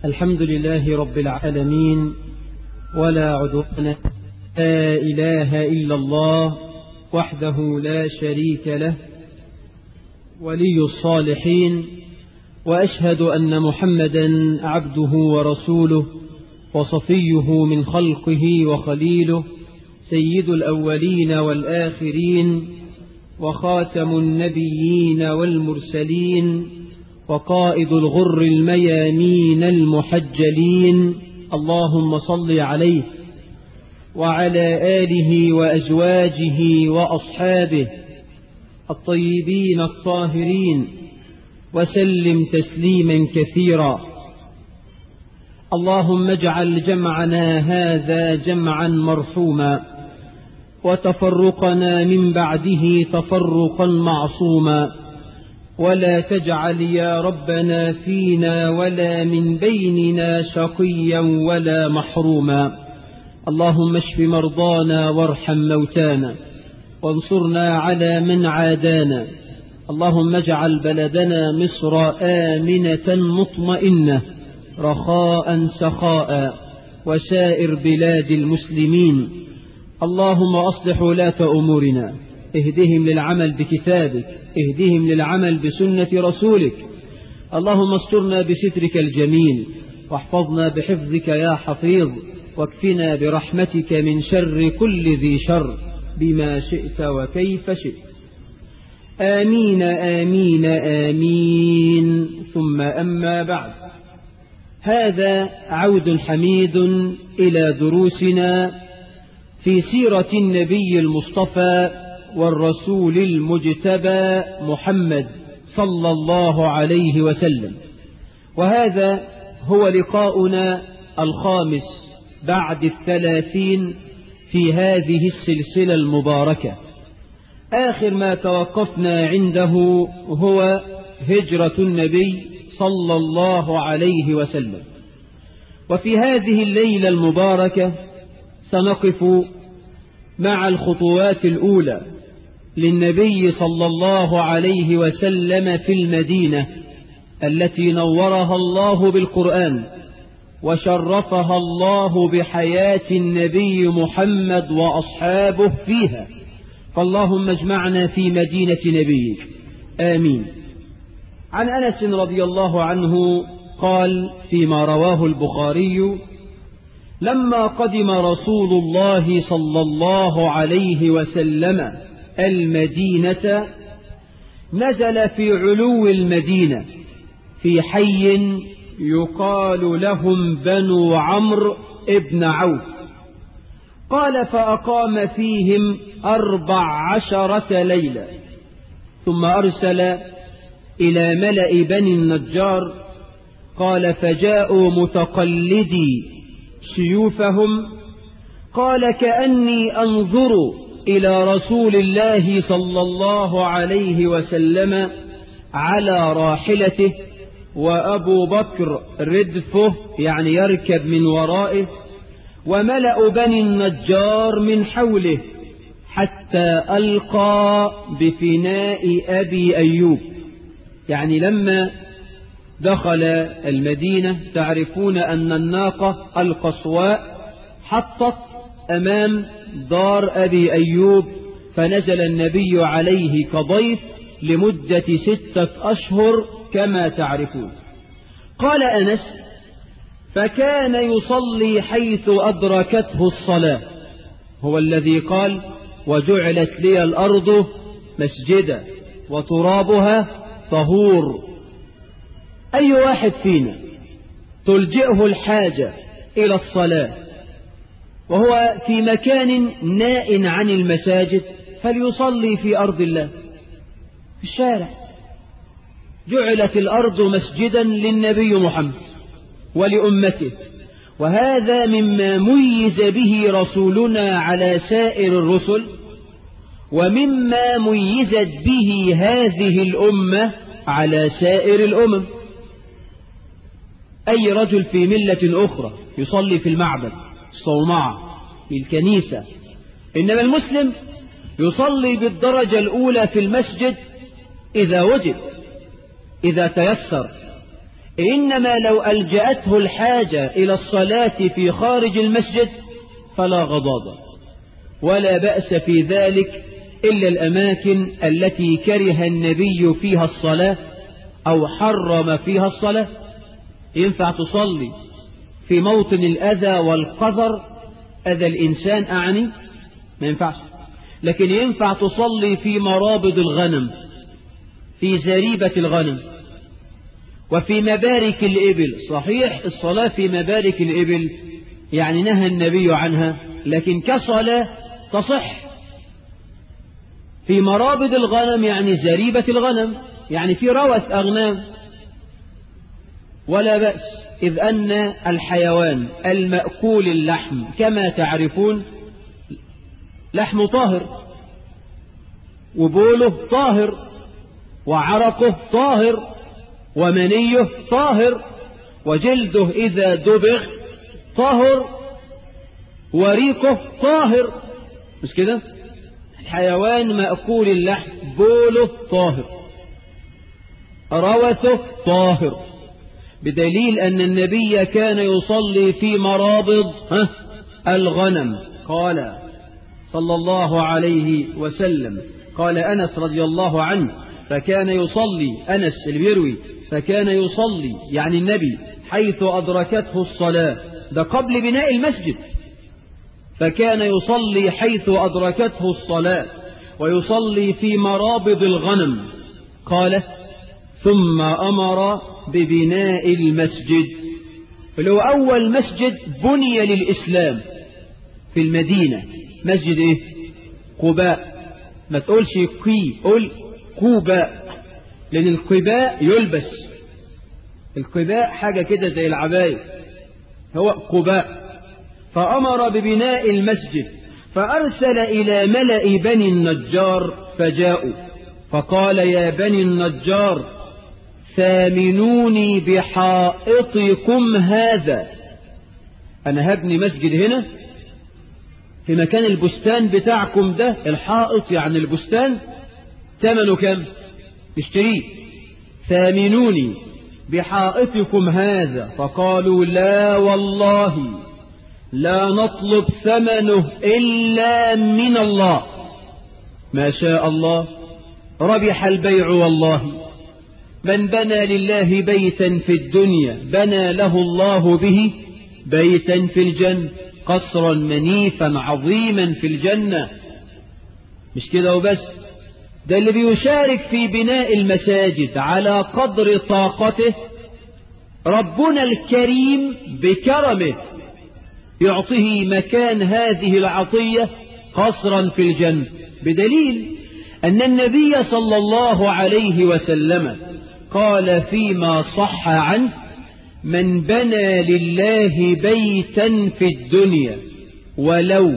الحمد لله رب العالمين ولا عدوان لا إله إلا الله وحده لا شريك له ولي الصالحين وأشهد أن محمدا عبده ورسوله وصفيه من خلقه وخليله سيد الأولين والآخرين وخاتم النبيين والمرسلين وقائد الغر الميامين المحجلين اللهم صل عليه وعلى آله وأزواجه وأصحابه الطيبين الطاهرين وسلم تسليما كثيرا اللهم اجعل جمعنا هذا جمعا مرحوما وتفرقنا من بعده تفرقا معصوما ولا تجعل يا ربنا فينا ولا من بيننا شقيا ولا محروما اللهم اشف مرضانا وارحم موتانا وانصرنا على من عادانا اللهم اجعل بلدنا مصر آمنة مطمئنة رخاء سخاء وسائر بلاد المسلمين اللهم أصلح ولاة أمورنا اهدهم للعمل بكتابك اهدهم للعمل بسنة رسولك اللهم استرنا بسترك الجميل واحفظنا بحفظك يا حفيظ واكفنا برحمتك من شر كل ذي شر بما شئت وكيف شئت آمين آمين آمين ثم أما بعد هذا عود حميد إلى دروسنا في سيرة النبي المصطفى والرسول المجتبى محمد صلى الله عليه وسلم وهذا هو لقاؤنا الخامس بعد الثلاثين في هذه السلسلة المباركة آخر ما توقفنا عنده هو هجرة النبي صلى الله عليه وسلم وفي هذه الليلة المباركة سنقف مع الخطوات الأولى للنبي صلى الله عليه وسلم في المدينة التي نورها الله بالقرآن وشرفها الله بحياة النبي محمد وأصحابه فيها فاللهم اجمعنا في مدينة نبيك آمين عن أنس رضي الله عنه قال فيما رواه البخاري لما قدم رسول الله صلى الله عليه وسلم المدينة نزل في علو المدينة في حي يقال لهم بنو عمرو ابن عوف قال فأقام فيهم أربع عشرة ليلة ثم أرسل إلى ملأ بني النجار قال فجاءوا متقلدي سيوفهم قال كأني أنظر إلى رسول الله صلى الله عليه وسلم على راحلته وأبو بكر ردفه يعني يركب من ورائه وملأ بني النجار من حوله حتى ألقى بفناء أبي أيوب يعني لما دخل المدينة تعرفون أن الناقة القصواء حطت أمام دار أبي أيوب فنزل النبي عليه كضيف لمدة ستة أشهر كما تعرفون قال أنس فكان يصلي حيث أدركته الصلاة هو الذي قال وجعلت لي الأرض مسجدا وترابها طهور أي واحد فينا تلجئه الحاجة إلى الصلاة وهو في مكان ناء عن المساجد فليصلي في أرض الله في الشارع جعلت الأرض مسجدا للنبي محمد ولأمته وهذا مما ميز به رسولنا على سائر الرسل ومما ميزت به هذه الأمة على سائر الأمم أي رجل في ملة أخرى يصلي في المعبد الصومعة في الكنيسة إنما المسلم يصلي بالدرجة الأولى في المسجد إذا وجد إذا تيسر إنما لو ألجأته الحاجة إلى الصلاة في خارج المسجد فلا غضاضة ولا بأس في ذلك إلا الأماكن التي كره النبي فيها الصلاة أو حرم فيها الصلاة ينفع تصلي في موطن الأذى والقذر أذى الإنسان أعني ما ينفعش لكن ينفع تصلي في مرابض الغنم في زريبة الغنم وفي مبارك الإبل صحيح الصلاة في مبارك الإبل يعني نهى النبي عنها لكن كصلاة تصح في مرابض الغنم يعني زريبة الغنم يعني في روث أغنام ولا بأس إذ أن الحيوان المأكول اللحم كما تعرفون لحم طاهر وبوله طاهر وعرقه طاهر ومنيه طاهر وجلده إذا دبغ طاهر وريقه طاهر مش كده الحيوان مأكول اللحم بوله طاهر روثه طاهر بدليل أن النبي كان يصلي في مرابض الغنم قال صلى الله عليه وسلم قال أنس رضي الله عنه فكان يصلي أنس اللي بيروي فكان يصلي يعني النبي حيث أدركته الصلاة ده قبل بناء المسجد فكان يصلي حيث أدركته الصلاة ويصلي في مرابض الغنم قال ثم أمر ببناء المسجد اللي هو أول مسجد بني للإسلام في المدينة مسجد إيه قباء ما تقولش قي قول قباء لأن القباء يلبس القباء حاجة كده زي العباية هو قباء فأمر ببناء المسجد فأرسل إلى ملأ بني النجار فجاءوا فقال يا بني النجار ثامنوني بحائطكم هذا أنا هبني مسجد هنا في مكان البستان بتاعكم ده الحائط يعني البستان ثمنه كم اشتريه ثامنوني بحائطكم هذا فقالوا لا والله لا نطلب ثمنه إلا من الله ما شاء الله ربح البيع والله من بنى لله بيتا في الدنيا بنى له الله به بيتا في الجنة قصرا منيفا عظيما في الجنة مش كده وبس ده اللي بيشارك في بناء المساجد على قدر طاقته ربنا الكريم بكرمه يعطيه مكان هذه العطية قصرا في الجنة بدليل أن النبي صلى الله عليه وسلم قال فيما صح عنه من بنى لله بيتا في الدنيا ولو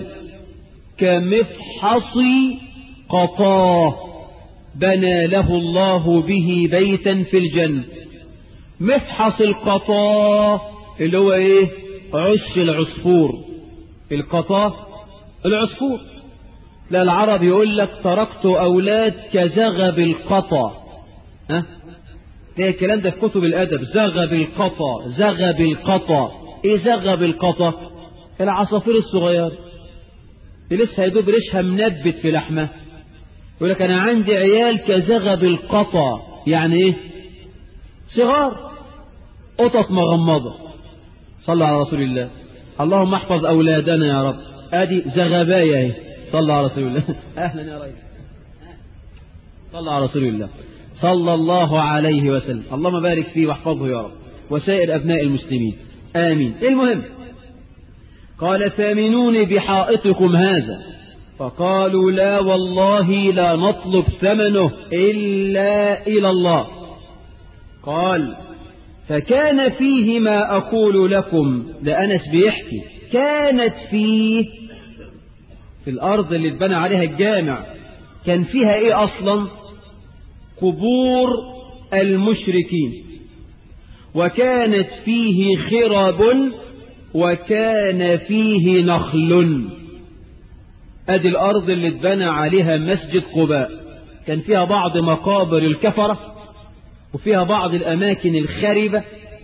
كمفحص قطاه بنى له الله به بيتا في الجنة مفحص القطاه اللي هو ايه عش العصفور القطاه العصفور لا العرب يقول لك تركت أولاد كزغب القطا ها تلاقي الكلام ده في كتب الأدب زغب القطا زغب القطا إيه زغب القطا العصافير الصغير اللي لسه يدوب ريشها منبت في لحمه يقول لك أنا عندي عيال كزغب القطا يعني إيه صغار قطط مغمضة صلى على رسول الله اللهم احفظ أولادنا يا رب أدي زغبايا اهي صلى على رسول الله أهلا يا ريس صلى على رسول الله صلى الله عليه وسلم اللهم بارك فيه واحفظه يا رب وسائر أبناء المسلمين آمين المهم قال ثامنوني بحائطكم هذا فقالوا لا والله لا نطلب ثمنه إلا إلى الله قال فكان فيه ما أقول لكم لأنس بيحكي كانت فيه في الأرض اللي اتبنى عليها الجامع كان فيها إيه أصلا قبور المشركين وكانت فيه خرب وكان فيه نخل أدي الأرض اللي اتبنى عليها مسجد قباء كان فيها بعض مقابر الكفرة وفيها بعض الأماكن الخربة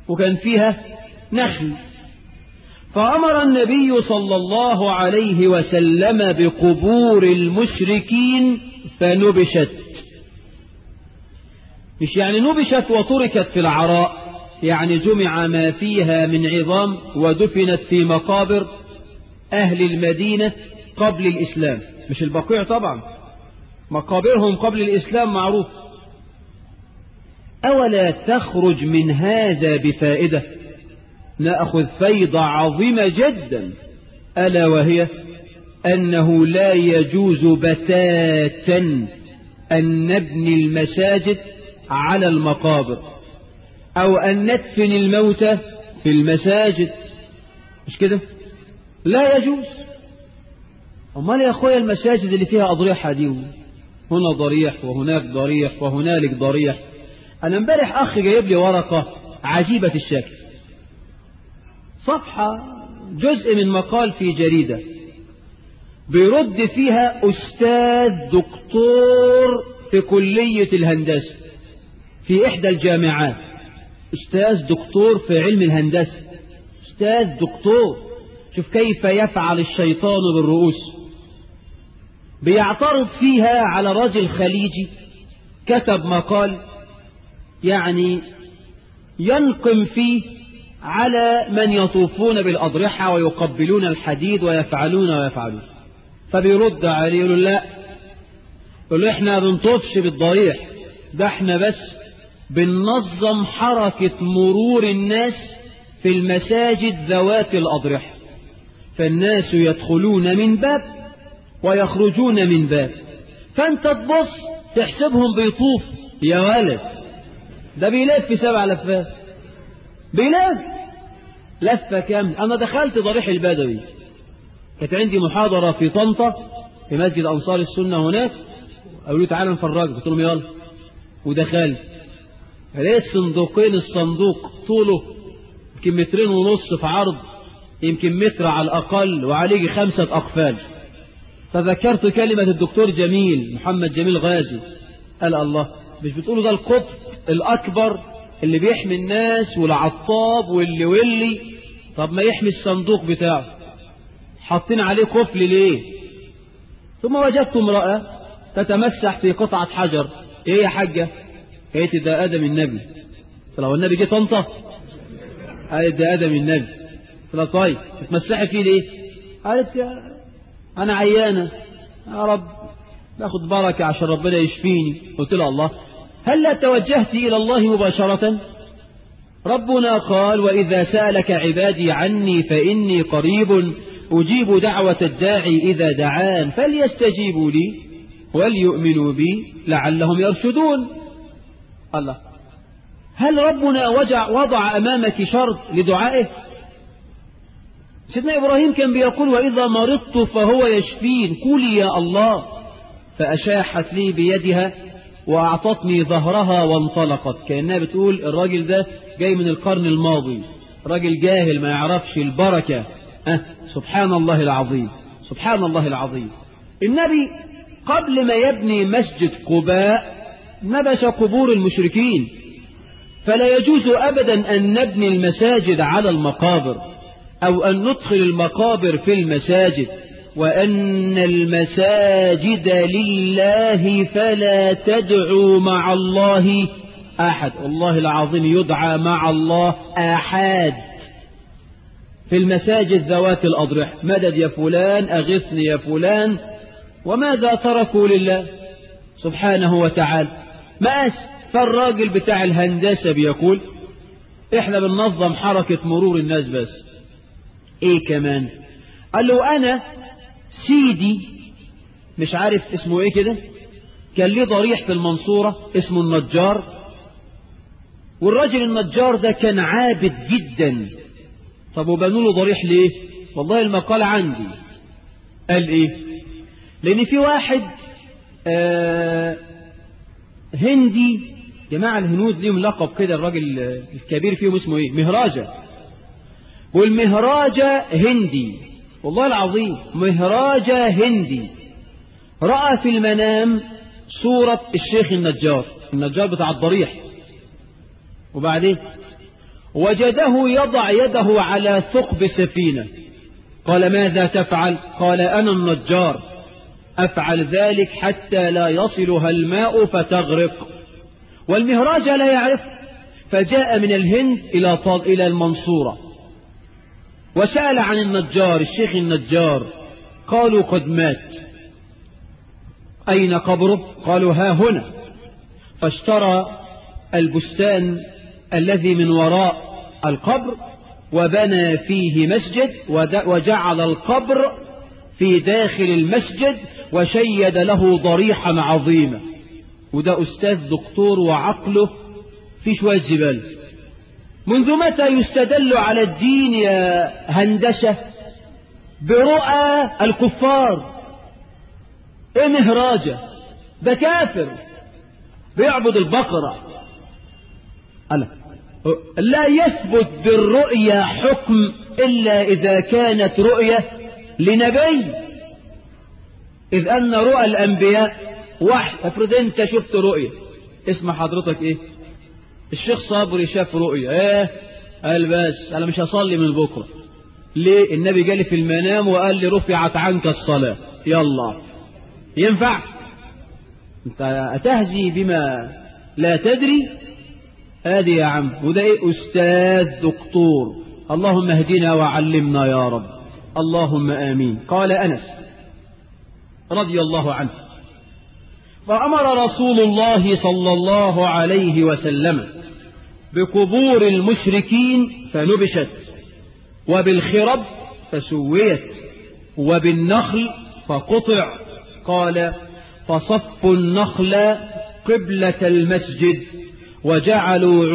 وكان فيها نخل فأمر النبي صلى الله عليه وسلم بقبور المشركين فنبشت مش يعني نبشت وتركت في العراء يعني جمع ما فيها من عظام ودفنت في مقابر أهل المدينة قبل الإسلام مش البقيع طبعا مقابرهم قبل الإسلام معروف أولا تخرج من هذا بفائدة نأخذ فيضة عظيمة جدا ألا وهي أنه لا يجوز بتاتا أن نبني المساجد على المقابر أو أن ندفن الموتى في المساجد مش كده لا يجوز أمال يا أخويا المساجد اللي فيها أضريحة دي هنا ضريح وهناك ضريح وهنالك ضريح أنا امبارح أخ جايب لي ورقة عجيبة الشكل صفحة جزء من مقال في جريدة بيرد فيها أستاذ دكتور في كلية الهندسة في إحدى الجامعات أستاذ دكتور في علم الهندسة أستاذ دكتور شوف كيف يفعل الشيطان بالرؤوس بيعترض فيها على رجل خليجي كتب مقال يعني ينقم فيه على من يطوفون بالأضرحة ويقبلون الحديد ويفعلون ويفعلون فبيرد عليه يقول لا يقول له احنا بنطوفش بالضريح ده احنا بس بننظم حركة مرور الناس في المساجد ذوات الأضرحة فالناس يدخلون من باب ويخرجون من باب فانت تبص تحسبهم بيطوف يا ولد ده بيلف سبع لفات بيلف لفة كام أنا دخلت ضريح البدوي كانت عندي محاضرة في طنطا في مسجد أنصار السنة هناك قالوا لي تعالى نفرجك قلت لهم يلا ودخلت لقيت صندوقين الصندوق طوله يمكن مترين ونص في عرض يمكن متر على الأقل وعليه خمسة أقفال فذكرت كلمة الدكتور جميل محمد جميل غازي قال الله مش بتقولوا ده القطب الأكبر اللي بيحمي الناس والعطاب واللي واللي طب ما يحمي الصندوق بتاعه حاطين عليه قفل ليه ثم وجدت امرأة تتمسح في قطعة حجر ايه يا حاجة قالت ده آدم النبي لو النبي جه طنطا قالت ده آدم النبي قلت طيب تتمسحي فيه ليه قالت يا أنا عيانة يا رب باخد بركة عشان ربنا يشفيني قلت لها الله هل لا توجهت إلى الله مباشرة ربنا قال وإذا سألك عبادي عني فإني قريب أجيب دعوة الداعي إذا دعان فليستجيبوا لي وليؤمنوا بي لعلهم يرشدون الله هل ربنا وجع وضع أمامك شرط لدعائه سيدنا إبراهيم كان بيقول وإذا مرضت فهو يشفين قولي يا الله فأشاحت لي بيدها وأعطتني ظهرها وانطلقت كأنها بتقول الراجل ده جاي من القرن الماضي راجل جاهل ما يعرفش البركة أه سبحان الله العظيم سبحان الله العظيم النبي قبل ما يبني مسجد قباء نبش قبور المشركين فلا يجوز أبدا أن نبني المساجد على المقابر أو أن ندخل المقابر في المساجد وأن المساجد لله فلا تدعوا مع الله أحد والله العظيم يدعى مع الله أحد في المساجد ذوات الأضرح مدد يا فلان أغثني يا فلان وماذا تركوا لله سبحانه وتعالى ماس فالراجل بتاع الهندسة بيقول احنا بننظم حركة مرور الناس بس ايه كمان قال له انا سيدي مش عارف اسمه ايه كده كان ليه ضريح في المنصورة اسمه النجار والراجل النجار ده كان عابد جدا طب وبنوا له ضريح ليه والله المقال عندي قال ايه لان في واحد آه هندي جماعة الهنود ليهم لقب كده الراجل الكبير فيهم اسمه ايه مهراجة والمهراجة هندي والله العظيم مهراجة هندي رأى في المنام صورة الشيخ النجار النجار بتاع الضريح وبعدين وجده يضع يده على ثقب سفينة قال ماذا تفعل قال أنا النجار أفعل ذلك حتى لا يصلها الماء فتغرق والمهراج لا يعرف فجاء من الهند إلى إلى المنصورة وسأل عن النجار الشيخ النجار قالوا قد مات أين قبره قالوا ها هنا فاشترى البستان الذي من وراء القبر وبنى فيه مسجد وجعل القبر في داخل المسجد وشيد له ضريحا عظيمة وده أستاذ دكتور وعقله في شوية جبال منذ متى يستدل على الدين يا هندسة برؤى الكفار ايه مهراجة ده كافر بيعبد البقرة ألا لا يثبت بالرؤيا حكم إلا إذا كانت رؤية لنبي إذ أن رؤى الأنبياء واحد افرض أنت شفت رؤية اسم حضرتك إيه الشيخ صابري شاف رؤية إيه قال بس أنا مش هصلي من بكرة ليه النبي جالي في المنام وقال لي رفعت عنك الصلاة يلا ينفع انت أتهزي بما لا تدري هذه يا عم وده ايه أستاذ دكتور اللهم اهدنا وعلمنا يا رب اللهم آمين قال أنس رضي الله عنه فأمر رسول الله صلى الله عليه وسلم بقبور المشركين فنبشت وبالخرب فسويت وبالنخل فقطع قال فصفوا النخل قبلة المسجد وجعلوا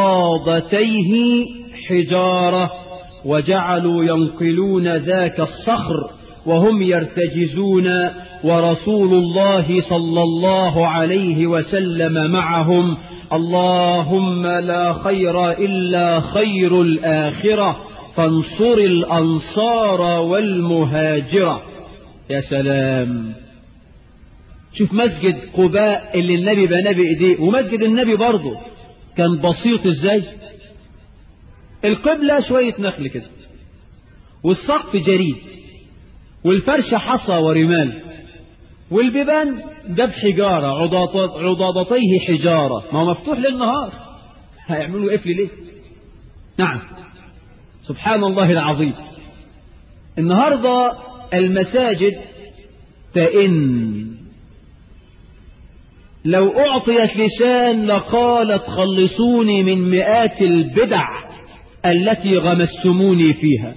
عضاضتيه حجارة وجعلوا ينقلون ذاك الصخر وهم يرتجزون ورسول الله صلى الله عليه وسلم معهم اللهم لا خير إلا خير الآخرة فانصر الأنصار والمهاجرة يا سلام شوف مسجد قباء اللي النبي بنى بإيديه ومسجد النبي برضه كان بسيط ازاي القبلة شوية نخل كده والسقف جريد والفرش حصى ورمال والبيبان ده بحجارة عضاضتيه حجارة ما هو مفتوح للنهار هيعملوا قفل ليه نعم سبحان الله العظيم النهاردة المساجد تئن لو أعطيت لسان لقالت خلصوني من مئات البدع التي غمستموني فيها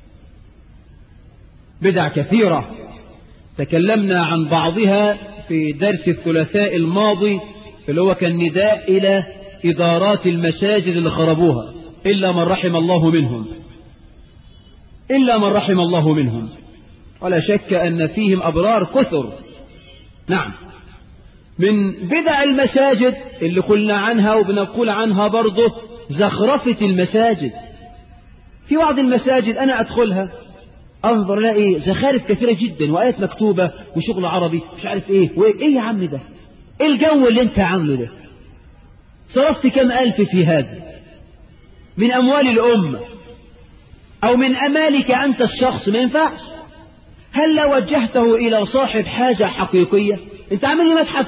بدع كثيرة تكلمنا عن بعضها في درس الثلاثاء الماضي اللي هو كان نداء إلى إدارات المساجد اللي خربوها إلا من رحم الله منهم إلا من رحم الله منهم ولا شك أن فيهم أبرار كثر نعم من بدع المساجد اللي قلنا عنها وبنقول عنها برضه زخرفة المساجد في بعض المساجد أنا أدخلها أنظر الاقي زخارف كثيرة جدا وآيات مكتوبة وشغل عربي مش عارف إيه وإيه إيه يا عم ده إيه الجو اللي أنت عامله ده صرفت كم ألف في هذا من أموال الأمة أو من أمالك أنت الشخص ما ينفعش هل لو وجهته إلى صاحب حاجة حقيقية أنت عامل لي متحف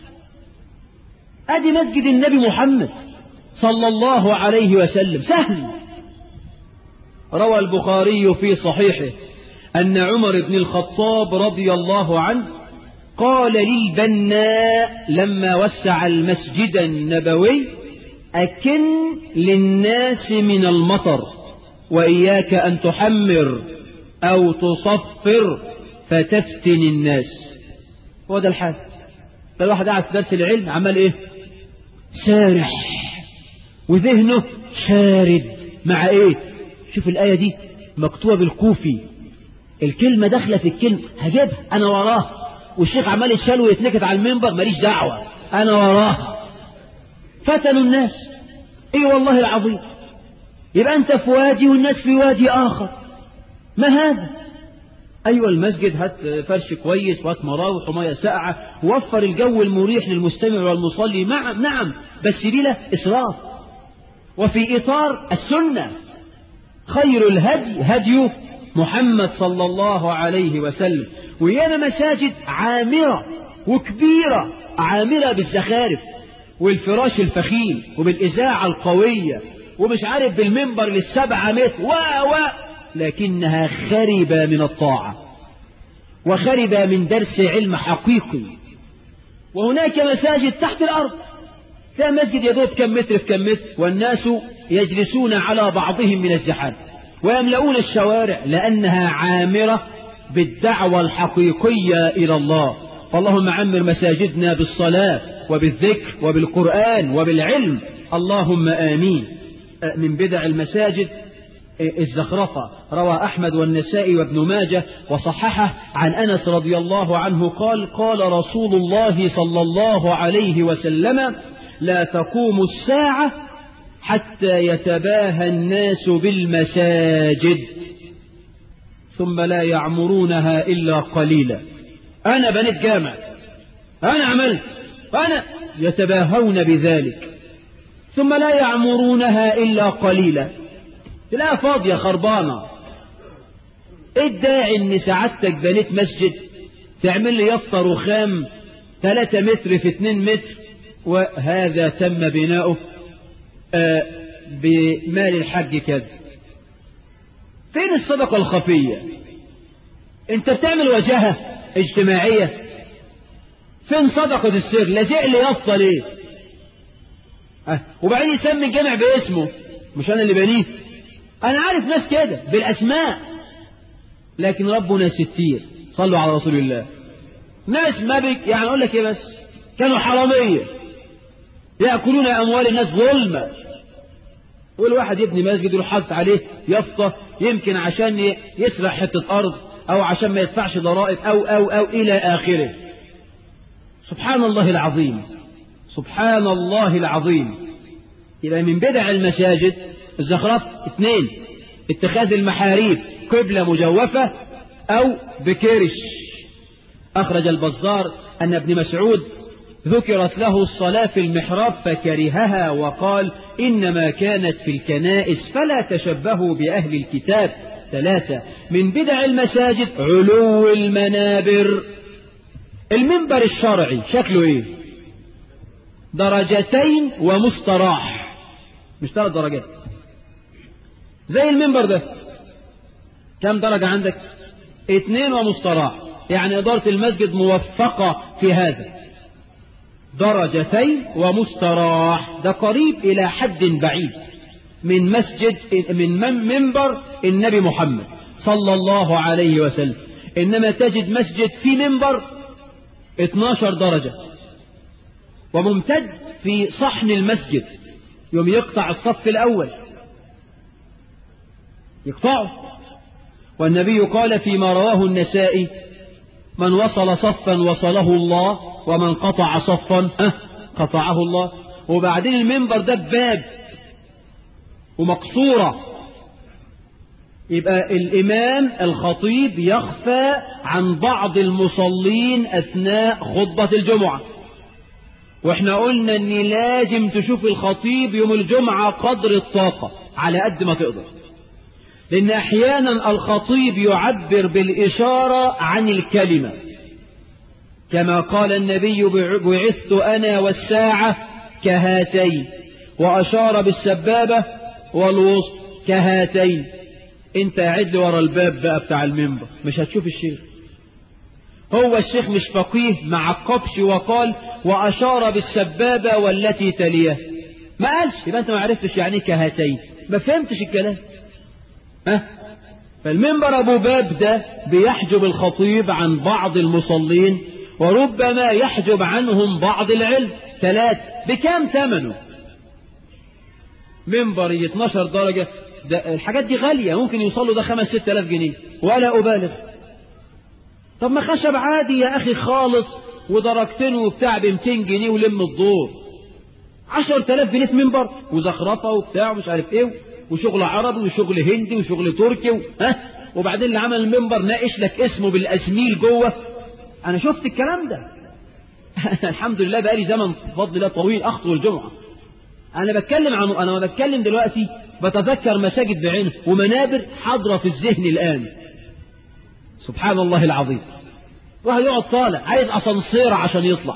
أدي مسجد النبي محمد صلى الله عليه وسلم سهل روى البخاري في صحيحه أن عمر بن الخطاب رضي الله عنه قال للبناء لما وسع المسجد النبوي أكن للناس من المطر وإياك أن تحمر أو تصفر فتفتن الناس هو ده الحال الواحد قاعد في درس العلم عمل ايه سارح وذهنه شارد مع ايه شوف الآية دي مكتوبة بالكوفي الكلمة داخلة في الكلمة هجيبها أنا وراه والشيخ عمال يتشال ويتنكت على المنبر ماليش دعوة أنا وراه فتنوا الناس اي والله العظيم يبقى أنت في وادي والناس في وادي آخر ما هذا أيوة المسجد هات فرش كويس وهات مراوح ومية ساقعة ووفر الجو المريح للمستمع والمصلي نعم نعم بس بلا إسراف وفي إطار السنة خير الهدي هدي محمد صلى الله عليه وسلم ويانا مساجد عامرة وكبيرة عامرة بالزخارف والفراش الفخيم وبالإذاعة القوية ومش عارف بالمنبر للسبعة متر و و لكنها خربة من الطاعة وخربة من درس علم حقيقي وهناك مساجد تحت الأرض لا مسجد يدوب كم متر في كم متر والناس يجلسون على بعضهم من الزحام ويملؤون الشوارع لأنها عامرة بالدعوة الحقيقية إلى الله فاللهم عمر مساجدنا بالصلاة وبالذكر وبالقرآن وبالعلم اللهم آمين من بدع المساجد الزخرفة روى أحمد والنسائي وابن ماجه وصححه عن أنس رضي الله عنه قال قال رسول الله صلى الله عليه وسلم لا تقوم الساعة حتى يتباهى الناس بالمساجد ثم لا يعمرونها إلا قليلا أنا بنيت جامع أنا عملت أنا يتباهون بذلك ثم لا يعمرونها إلا قليلا تلاقيها فاضية خربانة ايه الداعي ان سعادتك بنيت مسجد تعمل لي يافطة رخام 3 متر في 2 متر وهذا تم بناؤه آه بمال الحج كذا فين الصدقة الخفية انت بتعمل وجهة اجتماعية فين صدقة السر لازق لي يافطة ليه أه. وبعدين يسمي الجامع باسمه مش انا اللي بنيه انا عارف ناس كده بالاسماء لكن ربنا ستير صلوا على رسول الله ناس ما بك يعني اقول لك ايه بس كانوا حراميه ياكلون اموال الناس ظلما والواحد يبني مسجد يروح حاطط عليه يافطه يمكن عشان يسرق حته ارض او عشان ما يدفعش ضرائب او او او الى اخره سبحان الله العظيم سبحان الله العظيم يبقى من بدع المساجد الزخرف اثنين اتخاذ المحاريب قبلة مجوفة أو بكرش أخرج البزار أن ابن مسعود ذكرت له الصلاة في المحراب فكرهها وقال إنما كانت في الكنائس فلا تشبهوا بأهل الكتاب ثلاثة من بدع المساجد علو المنابر المنبر الشرعي شكله ايه درجتين ومستراح مش ثلاث درجات زي المنبر ده كم درجة عندك اتنين ومستراح يعني إدارة المسجد موفقة في هذا درجتين ومستراح ده قريب إلى حد بعيد من مسجد من منبر النبي محمد صلى الله عليه وسلم إنما تجد مسجد في منبر 12 درجة وممتد في صحن المسجد يوم يقطع الصف الأول يقطعه والنبي قال فيما رواه النسائي من وصل صفا وصله الله ومن قطع صفا أه قطعه الله وبعدين المنبر ده باب ومقصورة يبقى الإمام الخطيب يخفى عن بعض المصلين أثناء خطبة الجمعة واحنا قلنا ان لازم تشوف الخطيب يوم الجمعة قدر الطاقة على قد ما تقدر لأن أحيانا الخطيب يعبر بالإشارة عن الكلمة كما قال النبي بعثت أنا والساعة كهاتين وأشار بالسبابة والوسط كهاتين انت قاعد ورا الباب بقى بتاع المنبر مش هتشوف الشيخ هو الشيخ مش فقيه مع القبش وقال وأشار بالسبابة والتي تليه ما قالش يبقى انت ما عرفتش يعني كهاتين ما فهمتش الكلام ها فالمنبر أبو باب ده بيحجب الخطيب عن بعض المصلين وربما يحجب عنهم بعض العلم ثلاث بكام ثمنه منبر 12 درجة ده الحاجات دي غالية ممكن يوصلوا ده خمس ست آلاف جنيه ولا أبالغ طب ما خشب عادي يا أخي خالص ودرجتين وبتاع ب 200 جنيه ولم الدور 10000 جنيه في منبر وزخرفه وبتاع ومش عارف ايه وشغل عربي وشغل هندي وشغل تركي و... ها وبعدين اللي عمل المنبر ناقش لك اسمه بالاسميل جوه انا شفت الكلام ده الحمد لله بقالي زمن بفضل الله طويل اخطو الجمعه أنا بتكلم عن أنا بتكلم دلوقتي بتذكر مساجد بعينه ومنابر حاضرة في الذهن الآن سبحان الله العظيم واحد يقعد طالع عايز أسانسير عشان يطلع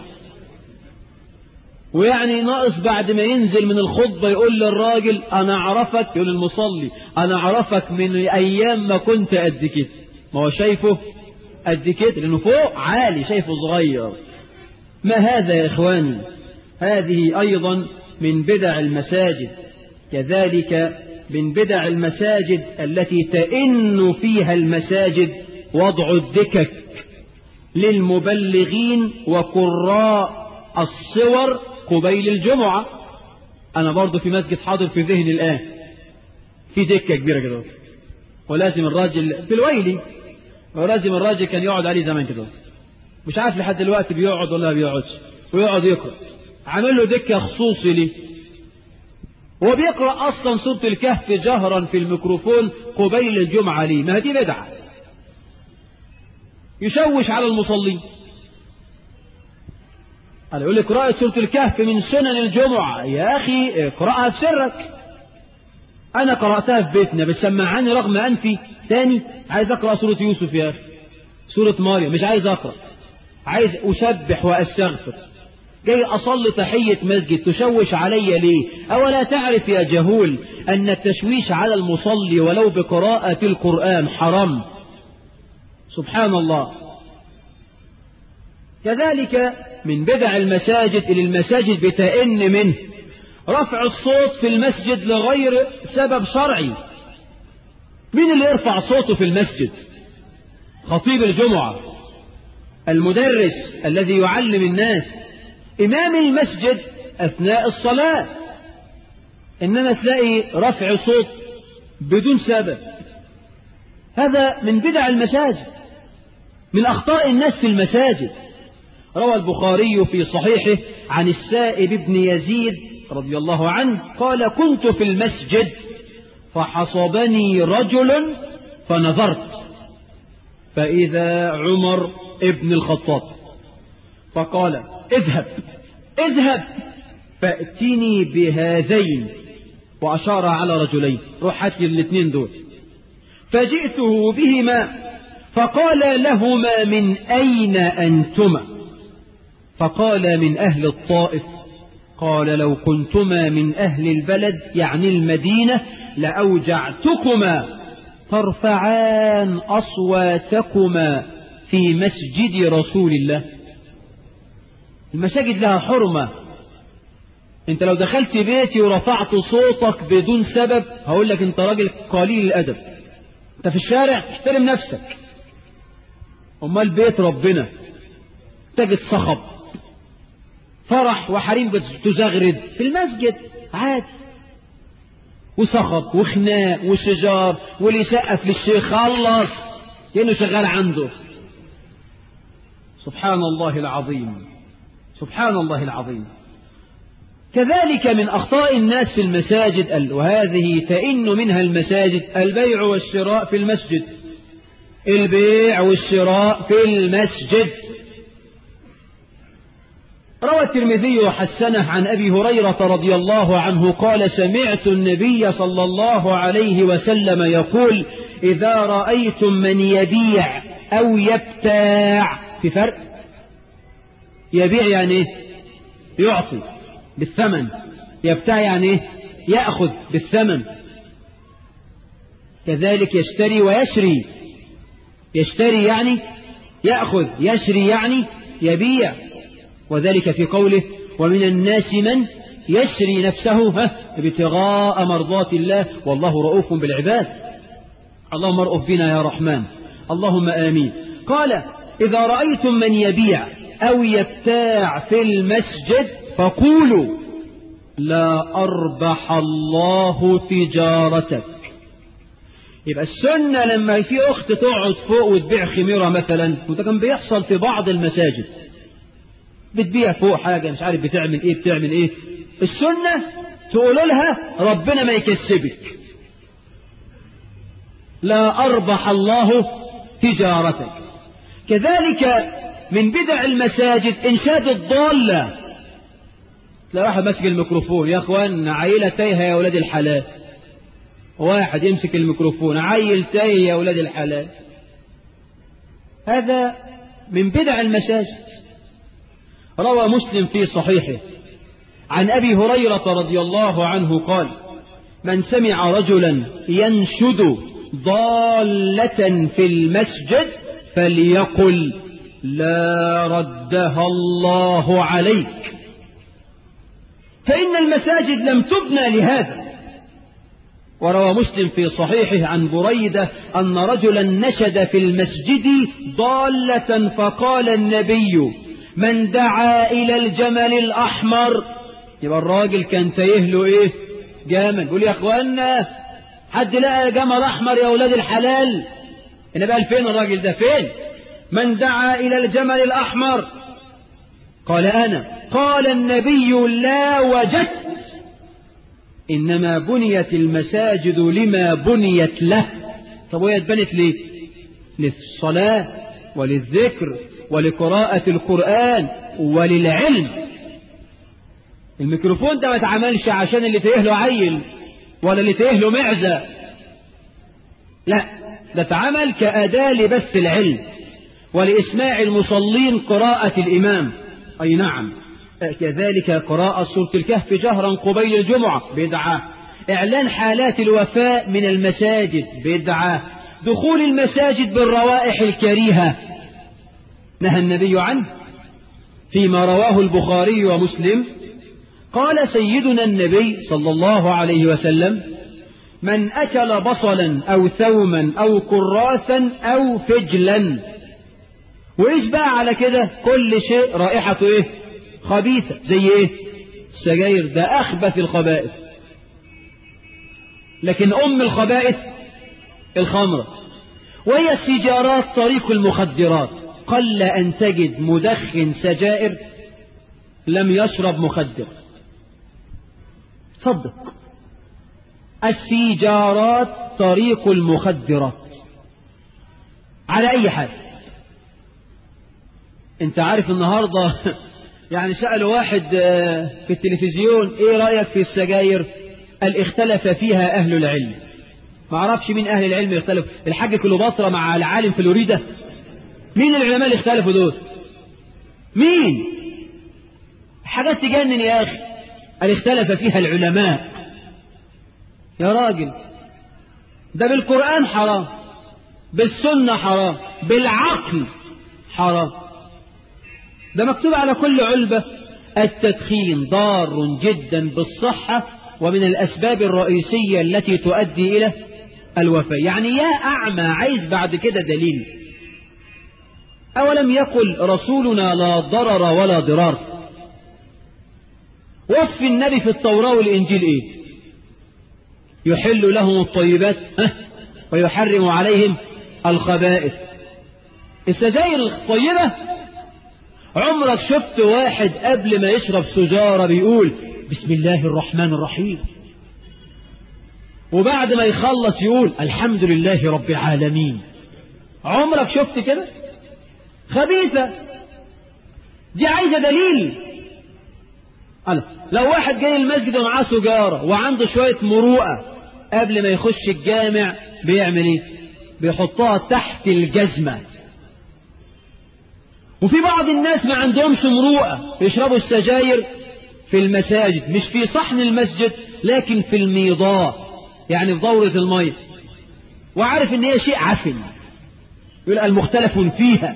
ويعني ناقص بعد ما ينزل من الخطبة يقول للراجل أنا أعرفك يقول المصلي أنا أعرفك من أيام ما كنت قد كده ما هو شايفه قد كده لأنه فوق عالي شايفه صغير ما هذا يا إخواني هذه أيضا من بدع المساجد كذلك من بدع المساجد التي تئن فيها المساجد وضع الدكك للمبلغين وقراء الصور قبيل الجمعة أنا برضو في مسجد حاضر في ذهني الآن في دكة كبيرة كده ولازم الراجل في الويلي ولازم الراجل كان يقعد عليه زمان كده مش عارف لحد دلوقتي بيقعد ولا ما بيقعدش ويقعد يقرأ عامل له دكة خصوصي ليه هو بيقرأ أصلا سورة الكهف جهرا في الميكروفون قبيل الجمعة ليه ما دي بدعة يشوش على المصلين قال يقول لك قراءة سورة الكهف من سنن الجمعة يا أخي اقرأها في سرك أنا قرأتها في بيتنا بتسمعني رغم أنفي تاني عايز أقرأ سورة يوسف يا أخي سورة مريم مش عايز أقرأ عايز أسبح وأستغفر جاي أصلي تحية مسجد تشوش علي ليه أولا تعرف يا جهول أن التشويش على المصلي ولو بقراءة القرآن حرام سبحان الله كذلك من بدع المساجد إلى المساجد بتئن منه رفع الصوت في المسجد لغير سبب شرعي مين اللي يرفع صوته في المسجد خطيب الجمعة المدرس الذي يعلم الناس إمام المسجد أثناء الصلاة إنما تلاقي رفع صوت بدون سبب هذا من بدع المساجد من أخطاء الناس في المساجد روى البخاري في صحيحه عن السائب بن يزيد رضي الله عنه قال كنت في المسجد فحصبني رجل فنظرت فإذا عمر ابن الخطاب فقال اذهب اذهب فأتني بهذين وأشار على رجلين روح هات لي الاثنين دول فجئته بهما فقال لهما من أين أنتما فقال من أهل الطائف قال لو كنتما من أهل البلد يعني المدينة لأوجعتكما ترفعان أصواتكما في مسجد رسول الله المساجد لها حرمة انت لو دخلت بيتي ورفعت صوتك بدون سبب هقول لك انت راجل قليل الأدب انت في الشارع احترم نفسك امال بيت ربنا تجد صخب فرح وحريم تزغرد في المسجد عادي وصخب وخناق وشجار واللي يسقف للشيخ خلص كأنه شغال عنده سبحان الله العظيم سبحان الله العظيم كذلك من أخطاء الناس في المساجد وهذه تئن منها المساجد البيع والشراء في المسجد البيع والشراء في المسجد روى الترمذي وحسنه عن أبي هريرة رضي الله عنه قال سمعت النبي صلى الله عليه وسلم يقول إذا رأيتم من يبيع أو يبتاع في فرق يبيع يعني ايه يعطي بالثمن يبتاع يعني ايه يأخذ بالثمن كذلك يشتري ويشري يشتري يعني يأخذ يشري يعني يبيع وذلك في قوله ومن الناس من يشري نفسه ابتغاء مرضات الله والله رؤوف بالعباد اللهم ارؤف بنا يا رحمن اللهم آمين قال إذا رأيتم من يبيع أو يبتاع في المسجد فقولوا لا أربح الله تجارتك يبقى السنة لما في أخت تقعد فوق وتبيع خميرة مثلا وده كان بيحصل في بعض المساجد بتبيع فوق حاجة مش عارف بتعمل ايه بتعمل ايه السنة تقول لها ربنا ما يكسبك لا أربح الله تجارتك كذلك من بدع المساجد إنشاد الضالة تلاقي واحد ماسك الميكروفون يا اخوان عيلة تايهة يا ولاد الحلال واحد يمسك الميكروفون عيل تايه يا ولاد الحلال هذا من بدع المساجد روى مسلم في صحيحه عن أبي هريرة رضي الله عنه قال من سمع رجلا ينشد ضالة في المسجد فليقل لا ردها الله عليك فإن المساجد لم تبنى لهذا وروى مسلم في صحيحه عن بريدة أن رجلا نشد في المسجد ضالة فقال النبي من دعا إلى الجمل الأحمر يبقى الراجل كان تايه له إيه جمل يقول يا أخوانا حد لقى جمل أحمر يا أولاد الحلال هنا بقى فين الراجل ده فين من دعا إلى الجمل الأحمر قال أنا قال النبي لا وجدت إنما بنيت المساجد لما بنيت له طب وهي اتبنت ليه للصلاة وللذكر ولقراءة القرآن وللعلم الميكروفون ده ما اتعملش عشان اللي تيه له عيل ولا اللي تيه له معزة لا ده اتعمل كأداة لبث العلم ولإسماع المصلين قراءة الإمام أي نعم كذلك قراءة سورة الكهف جهرا قبيل الجمعة بدعة إعلان حالات الوفاء من المساجد بدعة دخول المساجد بالروائح الكريهة نهى النبي عنه فيما رواه البخاري ومسلم قال سيدنا النبي صلى الله عليه وسلم من أكل بصلا أو ثوما أو كراثا أو فجلا وإيش بقى على كده كل شيء رائحته إيه خبيثة زي إيه السجاير ده أخبث الخبائث لكن أم الخبائث الخمرة وهي السجارات طريق المخدرات قل أن تجد مدخن سجائر لم يشرب مخدر صدق السيجارات طريق المخدرات على أي حال انت عارف النهاردة يعني سألوا واحد في التلفزيون ايه رأيك في السجاير قال اختلف فيها أهل العلم ما اعرفش مين أهل العلم يختلف الحاج كليوباترا مع العالم فلوريدا مين العلماء اللي اختلفوا دول مين حاجات تجنن يا أخي قال اختلف فيها العلماء يا راجل ده بالقرآن حرام بالسنة حرام بالعقل حرام ده مكتوب على كل علبة التدخين ضار جدا بالصحة ومن الأسباب الرئيسية التي تؤدي إلى الوفاة يعني يا أعمى عايز بعد كده دليل أولم يقل رسولنا لا ضرر ولا ضرار وصف النبي في التوراة والإنجيل إيه يحل لهم الطيبات ويحرم عليهم الخبائث السجاير الطيبة عمرك شفت واحد قبل ما يشرب سجارة بيقول بسم الله الرحمن الرحيم وبعد ما يخلص يقول الحمد لله رب العالمين عمرك شفت كده خبيثة دي عايزة دليل ألا لو واحد جاي المسجد ومعاه سجارة وعنده شوية مروءة قبل ما يخش الجامع بيعمل ايه بيحطها تحت الجزمة وفي بعض الناس ما عندهمش مروءة يشربوا السجاير في المساجد مش في صحن المسجد لكن في الميضاء يعني في دورة المية وعارف ان هي شيء عفن يقول المختلف فيها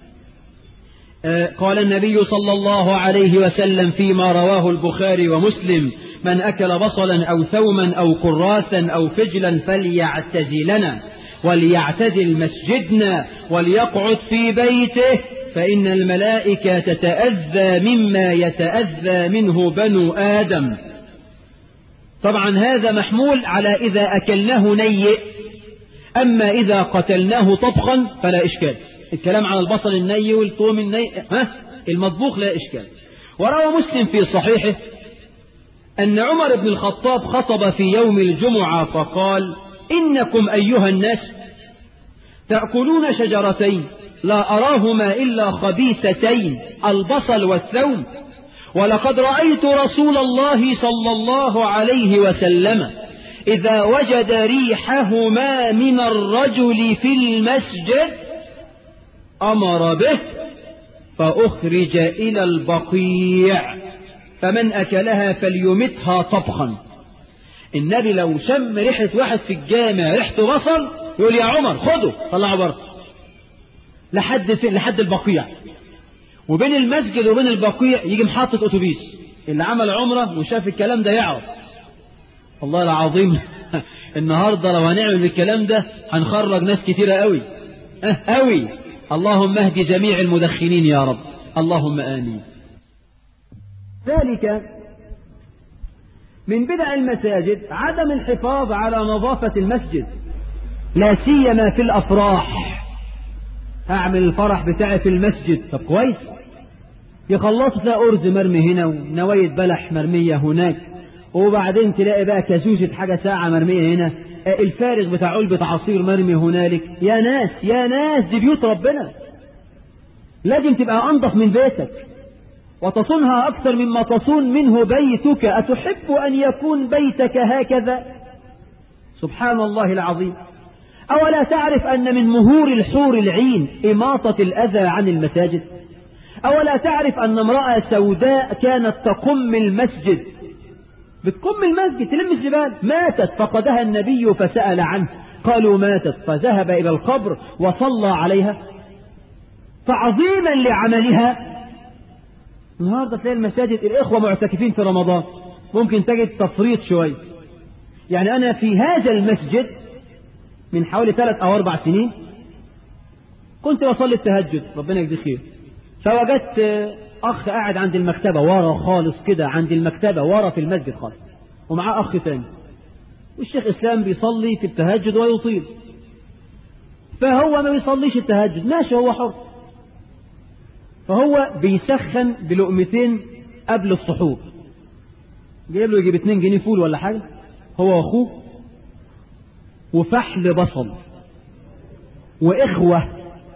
قال النبي صلى الله عليه وسلم فيما رواه البخاري ومسلم من أكل بصلا أو ثوما أو كراثا أو فجلا فليعتزلنا وليعتزل مسجدنا وليقعد في بيته فإن الملائكة تتأذى مما يتأذى منه بنو آدم طبعا هذا محمول على إذا أكلناه نيء أما إذا قتلناه طبخا فلا إشكال الكلام عن البصل الني والثوم الني ها المطبوخ لا إشكال وروى مسلم في صحيحه أن عمر بن الخطاب خطب في يوم الجمعة فقال إنكم أيها الناس تأكلون شجرتين لا أراهما إلا خبيثتين البصل والثوم ولقد رأيت رسول الله صلى الله عليه وسلم إذا وجد ريحهما من الرجل في المسجد أمر به فأخرج إلى البقيع فمن أكلها فليمتها طبخا النبي لو شم ريحة واحد في الجامع ريحته بصل يقول يا عمر خده طلعه بره لحد لحد البقيع وبين المسجد وبين البقيع يجي محطة أتوبيس اللي عمل عمرة وشاف الكلام ده يعرف والله العظيم النهاردة لو هنعمل الكلام ده هنخرج ناس كتيرة قوي اه قوي اللهم اهد جميع المدخنين يا رب اللهم آمين ذلك من بدع المساجد عدم الحفاظ على نظافة المسجد لا سيما في الأفراح أعمل الفرح بتاعي في المسجد طب كويس يخلصوا تلاقي أرز مرمي هنا ونواية بلح مرمية هناك وبعدين تلاقي بقى كازوزة حاجة ساعة مرمية هنا الفارغ بتاع علبة عصير مرمي هنالك يا ناس يا ناس دي بيوت ربنا لازم تبقى أنظف من بيتك وتصونها أكثر مما تصون منه بيتك أتحب أن يكون بيتك هكذا سبحان الله العظيم أولا تعرف أن من مهور الحور العين إماطة الأذى عن المساجد أولا تعرف أن امرأة سوداء كانت تقم المسجد بتقم المسجد تلم الزبال ماتت فقدها النبي فسأل عنه قالوا ماتت فذهب إلى القبر وصلى عليها تعظيما لعملها النهارده تلاقي المساجد الإخوة معتكفين في رمضان ممكن تجد تفريط شوية يعني أنا في هذا المسجد من حوالي ثلاث أو أربع سنين كنت بصلي التهجد ربنا يجزيه خير فوجدت أخ قاعد عند المكتبة ورا خالص كده عند المكتبة ورا في المسجد خالص ومعاه أخ تاني والشيخ إسلام بيصلي في التهجد ويطيل فهو ما بيصليش التهجد ماشي هو حر فهو بيسخن بلقمتين قبل السحور جايب له يجيب 2 جنيه فول ولا حاجة هو واخوه وفحل بصل وإخوة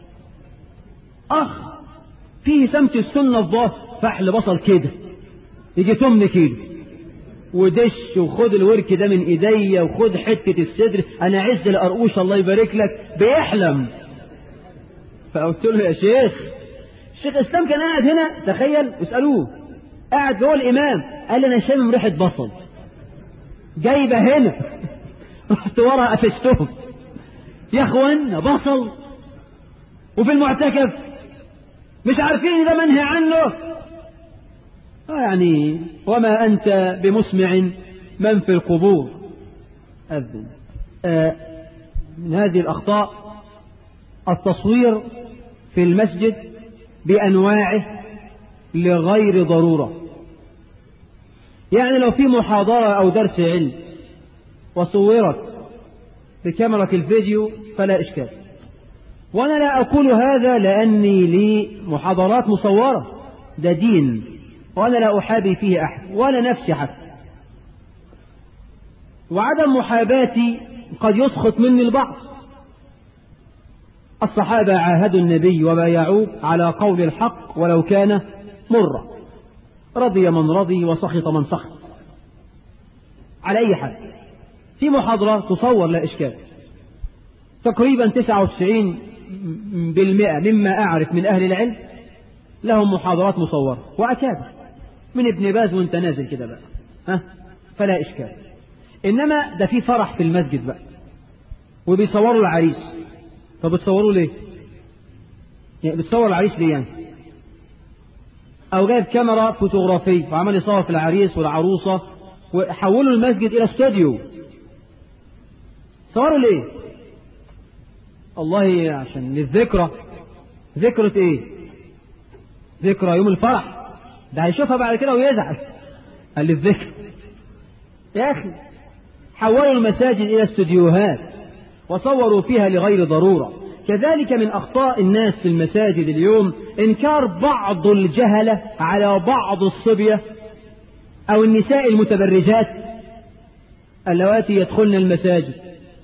أخ فيه سمت السنة الظاهر فحل بصل كده يجي 8 كيلو ودش وخد الورك ده من ايديا وخد حتة الصدر انا عز القرقوش الله يبارك لك بيحلم فقلت له يا شيخ الشيخ اسلام كان قاعد هنا تخيل اسألوه قاعد جوه الامام قال لي انا شامم ريحة بصل جايبة هنا رحت ورا قفشتهم يا اخوان بصل وفي المعتكف مش عارفين ده منهي عنه يعني وما أنت بمسمع من في القبور أذن آه من هذه الأخطاء التصوير في المسجد بأنواعه لغير ضرورة يعني لو في محاضرة أو درس علم وصورت بكاميرا الفيديو فلا إشكال وأنا لا أقول هذا لأني لي محاضرات مصورة ده دين وأنا لا أحابي فيه أحد ولا نفسي حتى وعدم محاباتي قد يسخط مني البعض الصحابة عاهدوا النبي وبايعوه على قول الحق ولو كان مرة رضي من رضي وسخط من سخط على أي حال في محاضرة تصور لا إشكال تقريبا 99 بالمئة مما أعرف من أهل العلم لهم محاضرات مصورة وأكابر من ابن باز وانت نازل كده بقى ها فلا إشكال إنما ده في فرح في المسجد بقى وبيصوروا العريس طب بتصوروا ليه يعني بتصور العريس ليه يعني أو جايب كاميرا فوتوغرافية وعمل يصور في العريس والعروسة وحولوا المسجد إلى استوديو صوروا ليه والله عشان للذكرى ذكرى ايه ذكرى يوم الفرح ده هيشوفها بعد كده ويزعل قال لي الذكر يا اخي حولوا المساجد الى استوديوهات وصوروا فيها لغير ضرورة كذلك من اخطاء الناس في المساجد اليوم انكار بعض الجهلة على بعض الصبية او النساء المتبرجات اللواتي يدخلن المساجد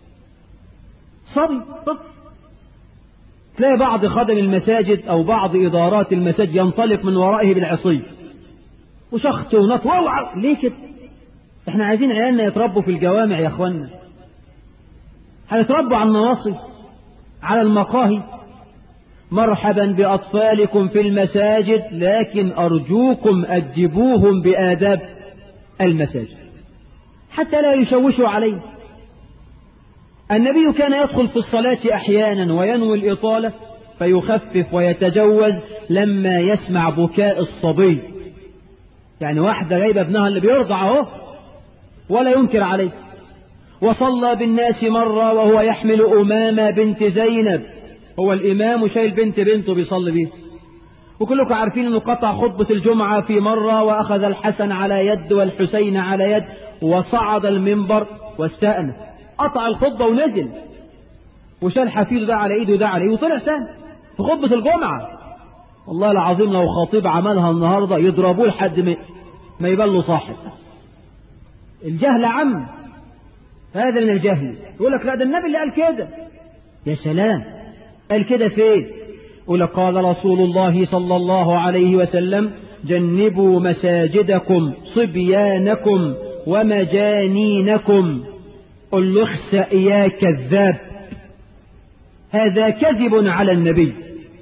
صبي طفل تلاقي بعض خدم المساجد أو بعض إدارات المساجد ينطلق من ورائه بالعصي وشخط ونط واوعى ليه كده احنا عايزين عيالنا يتربوا في الجوامع يا اخوانا هيتربوا على النواصي على المقاهي مرحبا بأطفالكم في المساجد لكن أرجوكم أدبوهم بآداب المساجد حتى لا يشوشوا عليه النبي كان يدخل في الصلاة أحيانا وينوي الإطالة فيخفف ويتجوز لما يسمع بكاء الصبي يعني واحدة جايبة ابنها اللي بيرضع اهو ولا ينكر عليه وصلى بالناس مرة وهو يحمل أمامة بنت زينب هو الإمام وشايل بنت بنته بيصلي بيه وكلكم عارفين انه قطع خطبة الجمعة في مرة وأخذ الحسن على يد والحسين على يد وصعد المنبر واستأنف قطع الخطبة ونزل وشال حفيده ده على ايده ده على ايده وطلع ثاني في خطبة الجمعة والله العظيم لو خطيب عملها النهاردة يضربوه لحد ما ما يبان له صاحب الجهل عم هذا من الجهل يقول لك لا ده النبي اللي قال كده يا سلام قال كده فين يقول لك قال رسول الله صلى الله عليه وسلم جنبوا مساجدكم صبيانكم ومجانينكم قل له اخسأ يا كذاب هذا كذب على النبي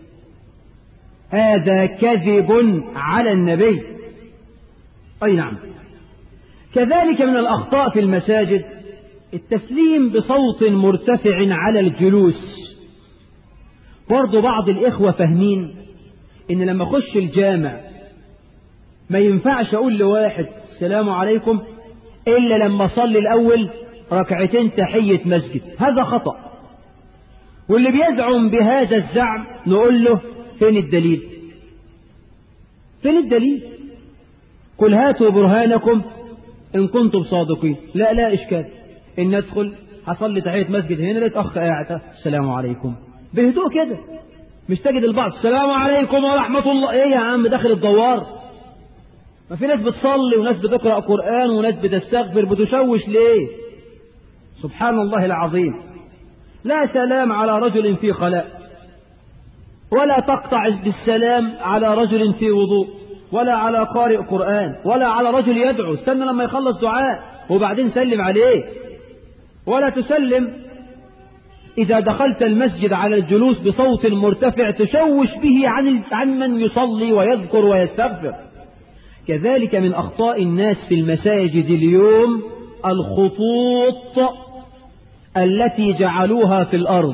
هذا كذب على النبي أي نعم كذلك من الأخطاء في المساجد التسليم بصوت مرتفع على الجلوس برضو بعض الإخوة فاهمين إن لما أخش الجامع ما ينفعش أقول لواحد السلام عليكم إلا لما أصلي الأول ركعتين تحية مسجد هذا خطأ واللي بيزعم بهذا الزعم نقول له فين الدليل فين الدليل قل هاتوا برهانكم إن كنتم صادقين لا لا إشكال إن ندخل هصلي تحية مسجد هنا لقيت أخ قاعد السلام عليكم بهدوء كده مش تجد البعض السلام عليكم ورحمة الله إيه يا عم داخل الدوار ما في ناس بتصلي وناس بتقرأ قرآن وناس بتستغفر بتشوش ليه سبحان الله العظيم لا سلام على رجل في خلاء ولا تقطع بالسلام على رجل في وضوء ولا على قارئ قرآن ولا على رجل يدعو استنى لما يخلص دعاء وبعدين سلم عليه ولا تسلم إذا دخلت المسجد على الجلوس بصوت مرتفع تشوش به عن عن من يصلي ويذكر ويستغفر كذلك من أخطاء الناس في المساجد اليوم الخطوط التي جعلوها في الأرض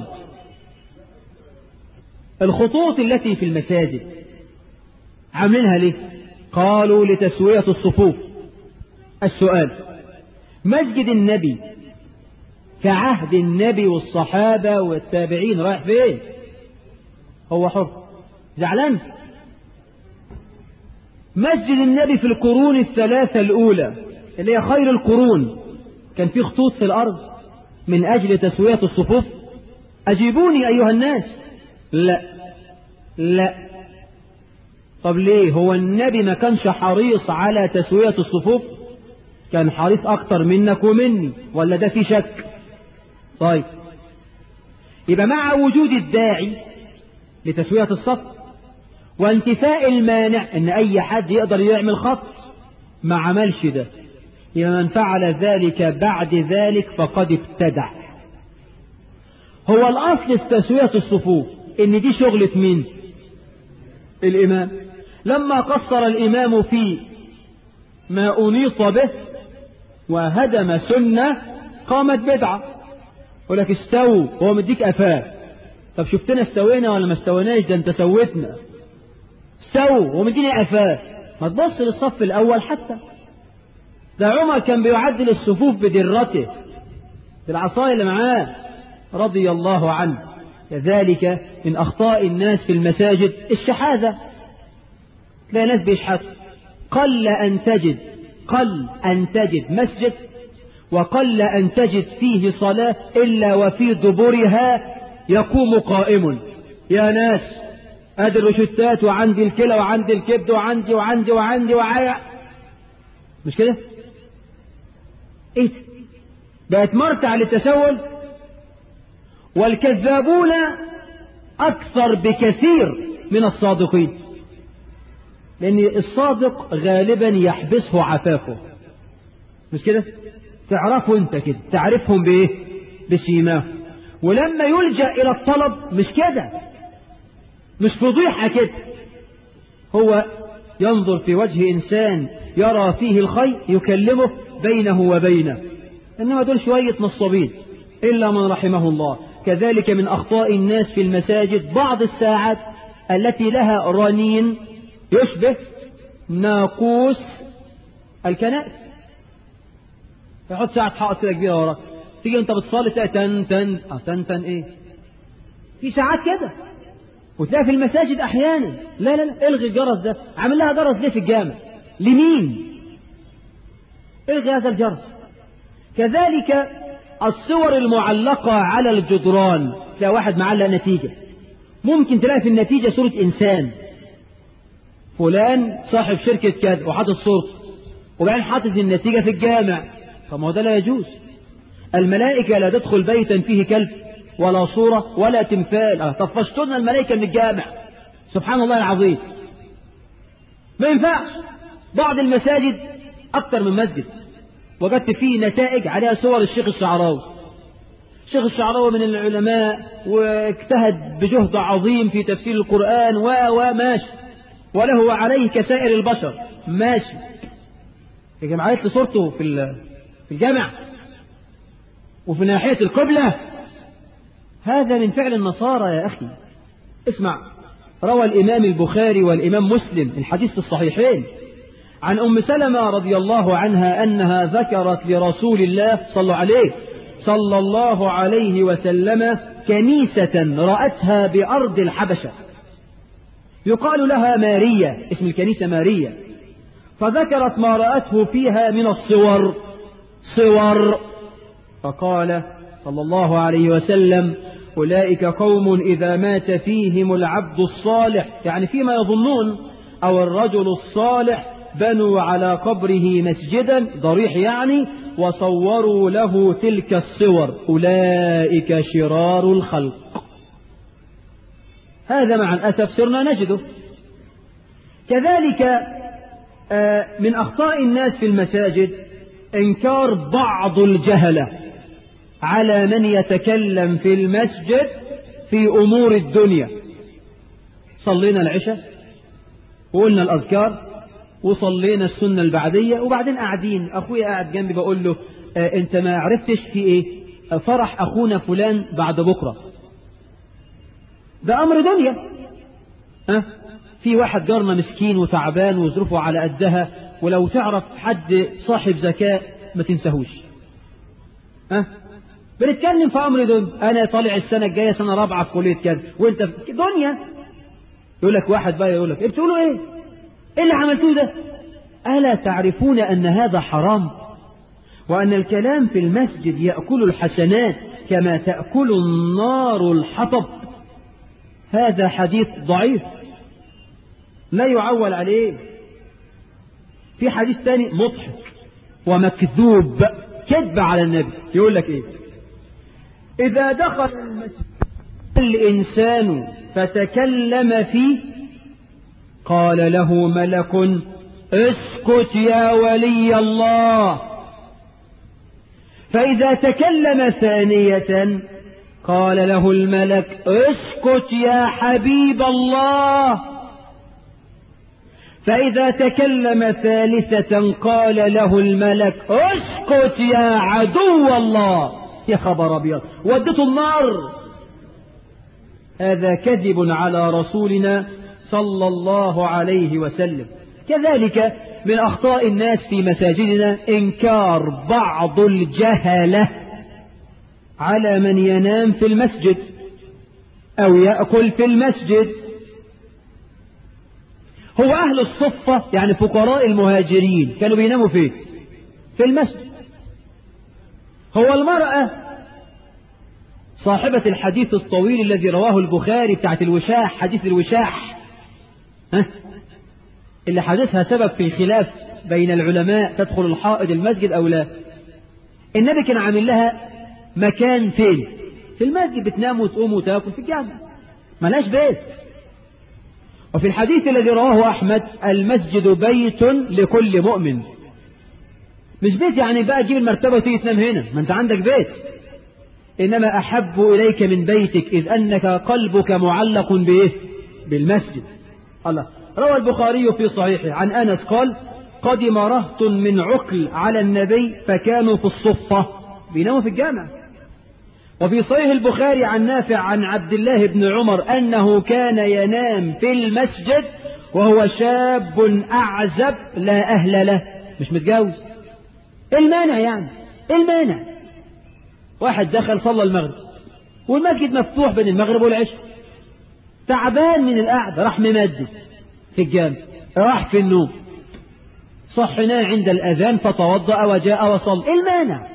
الخطوط التي في المساجد عاملينها ليه قالوا لتسوية الصفوف السؤال مسجد النبي كعهد النبي والصحابة والتابعين رايح فين هو حر زعلان مسجد النبي في القرون الثلاثة الأولى اللي هي خير القرون كان في خطوط في الأرض من أجل تسوية الصفوف أجيبوني أيها الناس لا لا طب ليه هو النبي ما كانش حريص على تسوية الصفوف كان حريص أكتر منك ومني ولا ده في شك طيب يبقى مع وجود الداعي لتسوية الصف وانتفاء المانع ان اي حد يقدر يعمل خط ما عملش ده يبقى من فعل ذلك بعد ذلك فقد ابتدع هو الاصل في تسوية الصفوف ان دي شغلة مين الامام لما قصر الامام في ما انيط به وهدم سنة قامت بدعة يقول لك استووا هو مديك قفاه طب شفتنا استوينا ولا ما استويناش ده انت سويتنا استووا هو مديني قفاه ما تبص للصف الاول حتى ده عمر كان بيعدل الصفوف بدرته بالعصاية اللي معاه رضي الله عنه كذلك من أخطاء الناس في المساجد الشحاذة تلاقي ناس بيشحثوا قل أن تجد قل أن تجد مسجد وقل أن تجد فيه صلاة إلا وفي دبرها يقوم قائم يا ناس ادي الروشتات وعندي الكلى وعندي الكبد وعندي وعندي وعندي وعندي مش كده ايه بقت مرتع للتسول والكذابون اكثر بكثير من الصادقين لأن الصادق غالبا يحبسه عفافه مش كده تعرفه انت كده تعرفهم بايه بسيماه ولما يلجأ إلى الطلب مش كده مش فضيحة كده هو ينظر في وجه إنسان يرى فيه الخير يكلمه بينه وبينه إنما دول شوية نصابين إلا من رحمه الله كذلك من أخطاء الناس في المساجد بعض الساعات التي لها رنين يشبه ناقوس الكنائس يحط ساعة حائط كده كبيرة وراك تيجي انت بتصلي تلاقي تن تن اه تن تن ايه في ساعات كده وتلاقي في المساجد احيانا لا لا لا الغي الجرس ده عامل لها جرس ليه في الجامع لمين الغي هذا الجرس كذلك الصور المعلقة على الجدران تلاقي واحد معلق نتيجة ممكن تلاقي في النتيجة صورة إنسان فلان صاحب شركة كذا وحاطط صورته وبعدين حاطط النتيجة في الجامع طب ما هو ده لا يجوز الملائكة لا تدخل بيتا فيه كلب ولا صورة ولا تمثال اه طب فاشترنا الملائكة من الجامع سبحان الله العظيم ما ينفعش بعض المساجد أكثر من مسجد وجدت فيه نتائج عليها صور الشيخ الشعراوي الشيخ الشعراوي من العلماء واجتهد بجهد عظيم في تفسير القرآن و وماشي وله وعليه كسائر البشر ماشي يا جماعة صورته في في الجامع وفي ناحية القبلة هذا من فعل النصارى يا أخي اسمع روى الإمام البخاري والإمام مسلم الحديث في الصحيحين عن أم سلمة رضي الله عنها أنها ذكرت لرسول الله صلى عليه صلى الله عليه وسلم كنيسة رأتها بأرض الحبشة يقال لها مارية اسم الكنيسة مارية فذكرت ما رأته فيها من الصور صور فقال صلى الله عليه وسلم أولئك قوم إذا مات فيهم العبد الصالح يعني فيما يظنون أو الرجل الصالح بنوا على قبره مسجدا ضريح يعني وصوروا له تلك الصور أولئك شرار الخلق هذا مع الأسف صرنا نجده كذلك من أخطاء الناس في المساجد إنكار بعض الجهلة على من يتكلم في المسجد في أمور الدنيا صلينا العشاء وقلنا الأذكار وصلينا السنة البعدية وبعدين قاعدين أخويا قاعد جنبي بقول له آه أنت ما عرفتش في إيه فرح أخونا فلان بعد بكرة ده أمر دنيا أه؟ في واحد جارنا مسكين وتعبان وظروفه على قدها ولو تعرف حد صاحب ذكاء ما تنساهوش أه؟ بنتكلم في أمر دنيا أنا طالع السنة الجاية سنة رابعة في كلية كذا وأنت في دنيا يقول لك واحد بقى يقول لك بتقولوا إيه؟ إيه اللي عملتوه ده؟ ألا تعرفون أن هذا حرام؟ وأن الكلام في المسجد يأكل الحسنات كما تأكل النار الحطب هذا حديث ضعيف لا يعول عليه في حديث ثاني مضحك ومكذوب كذب على النبي يقول لك ايه اذا دخل المسجد الانسان فتكلم فيه قال له ملك اسكت يا ولي الله فاذا تكلم ثانيه قال له الملك اسكت يا حبيب الله فإذا تكلم ثالثة قال له الملك اسكت يا عدو الله يا خبر أبيض ودته النار هذا كذب على رسولنا صلى الله عليه وسلم كذلك من أخطاء الناس في مساجدنا إنكار بعض الجهلة على من ينام في المسجد أو يأكل في المسجد هو أهل الصفة يعني فقراء المهاجرين كانوا بيناموا فين في المسجد هو المرأة صاحبة الحديث الطويل الذي رواه البخاري بتاعت الوشاح حديث الوشاح ها اللي حدثها سبب في خلاف بين العلماء تدخل الحائض المسجد أو لا النبي كان عامل لها مكان فين في المسجد بتنام وتقوم وتاكل في الجامع ملاش بيت وفي الحديث الذي رواه أحمد المسجد بيت لكل مؤمن مش بيت يعني بقى تجيب المرتبة وتيجي تنام هنا ما انت عندك بيت إنما أحب إليك من بيتك إذ أنك قلبك معلق بإيه بالمسجد الله روى البخاري في صحيحه عن أنس قال قدم رهط من عقل على النبي فكانوا في الصفة بيناموا في الجامع وفي صحيح البخاري عن نافع عن عبد الله بن عمر أنه كان ينام في المسجد وهو شاب أعزب لا أهل له مش متجوز ايه المانع يعني ايه المانع واحد دخل صلى المغرب والمسجد مفتوح بين المغرب والعشاء تعبان من القعدة راح ممدد في الجامع راح في النوم صحناه عند الأذان فتوضأ وجاء وصل ايه المانع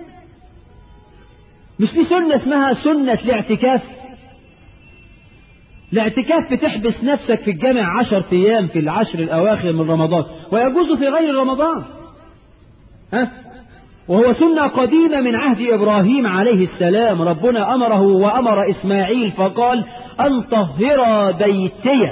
مش في سنة اسمها سنة الاعتكاف الاعتكاف بتحبس نفسك في الجامع عشر أيام في العشر الأواخر من رمضان ويجوز في غير رمضان ها وهو سنة قديمة من عهد إبراهيم عليه السلام ربنا أمره وأمر إسماعيل فقال أن طهر بيتي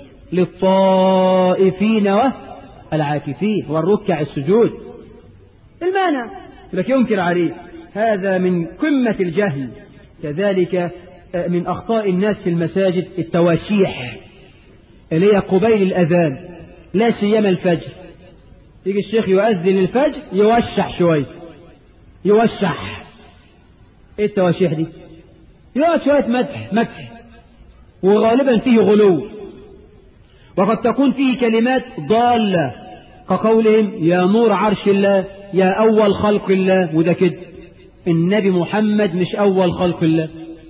للطائفين والعاكفين والركع السجود المانع لك ينكر عليه هذا من قمة الجهل كذلك من أخطاء الناس في المساجد التواشيح اللي هي قبيل الأذان لا سيما الفجر يجي الشيخ يؤذن الفجر يوشح شوية يوشح ايه التواشيح دي يقعد شوية مدح مدح وغالبا فيه غلو وقد تكون فيه كلمات ضالة كقولهم يا نور عرش الله يا أول خلق الله وده كده النبي محمد مش أول خلق الله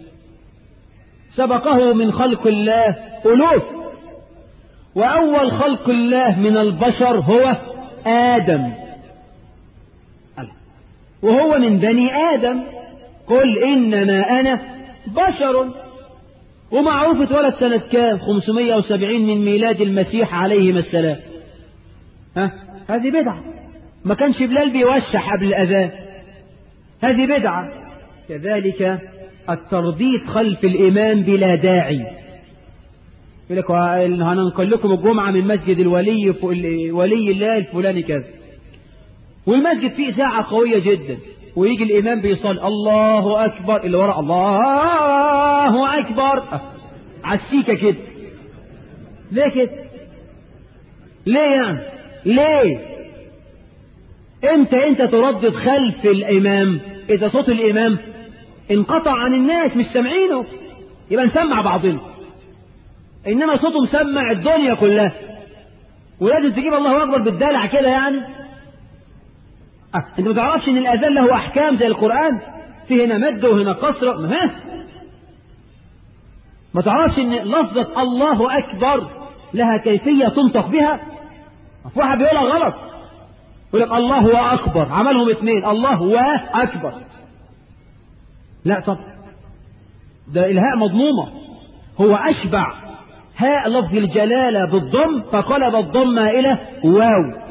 سبقه من خلق الله ألوف وأول خلق الله من البشر هو آدم وهو من بني آدم قل إنما أنا بشر ومعروف اتولد سنة كام 570 من ميلاد المسيح عليهما السلام ها هذه بدعة ما كانش بلال بيوشح قبل الأذان هذه بدعة كذلك الترديد خلف الإمام بلا داعي يقول لك هننقل لكم الجمعة من مسجد الولي ولي الله الفلاني كذا والمسجد فيه ساعة قوية جدا ويجي الإمام بيصلي الله أكبر اللي وراء الله أكبر على السيكة كده ليه كده ليه يعني ليه امتى انت تردد خلف الإمام إذا صوت الإمام انقطع عن الناس مش سامعينه يبقى نسمع بعضنا إنما صوته مسمع الدنيا كلها ولازم تجيب الله أكبر بالدلع كده يعني أه. انت ما تعرفش ان الاذان له احكام زي القران في هنا مد وهنا قصر ها ما تعرفش ان لفظة الله اكبر لها كيفية تنطق بها في واحد بيقولها غلط يقول لك الله هو اكبر عملهم اثنين الله هو اكبر لا طب ده الهاء مضمومة هو اشبع هاء لفظ الجلالة بالضم فقلب الضمة الى واو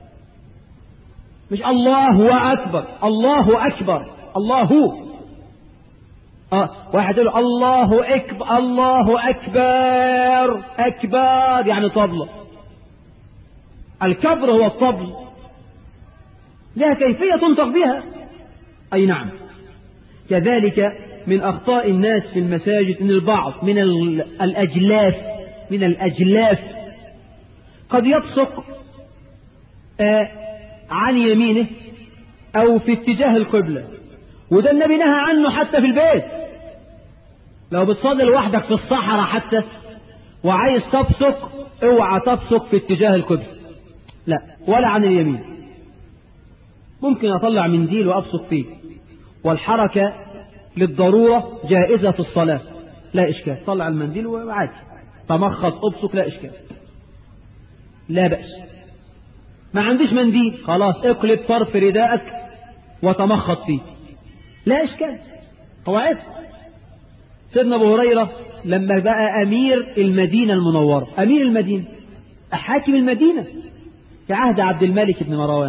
مش الله هو أكبر الله أكبر الله هو آه واحد يقول الله أكبر الله أكبر أكبر يعني طبلة الكبر هو الطبل لها كيفية تنطق بها أي نعم كذلك من أخطاء الناس في المساجد أن البعض من الأجلاف من الأجلاف قد يبصق آه عن يمينه أو في اتجاه القبلة وده النبي نهى عنه حتى في البيت لو بتصلي لوحدك في الصحراء حتى وعايز تبصق اوعى تبصق في اتجاه القبلة لا ولا عن اليمين ممكن أطلع منديل وأبصق فيه والحركة للضرورة جائزة في الصلاة لا إشكال طلع المنديل وعادي تمخط أبصق لا إشكال لا بأس ما عنديش منديل خلاص اقلب طرف رداءك وتمخط فيه لا إشكال هو عارف سيدنا أبو هريرة لما بقى أمير المدينة المنورة أمير المدينة حاكم المدينة في عهد عبد الملك بن مروان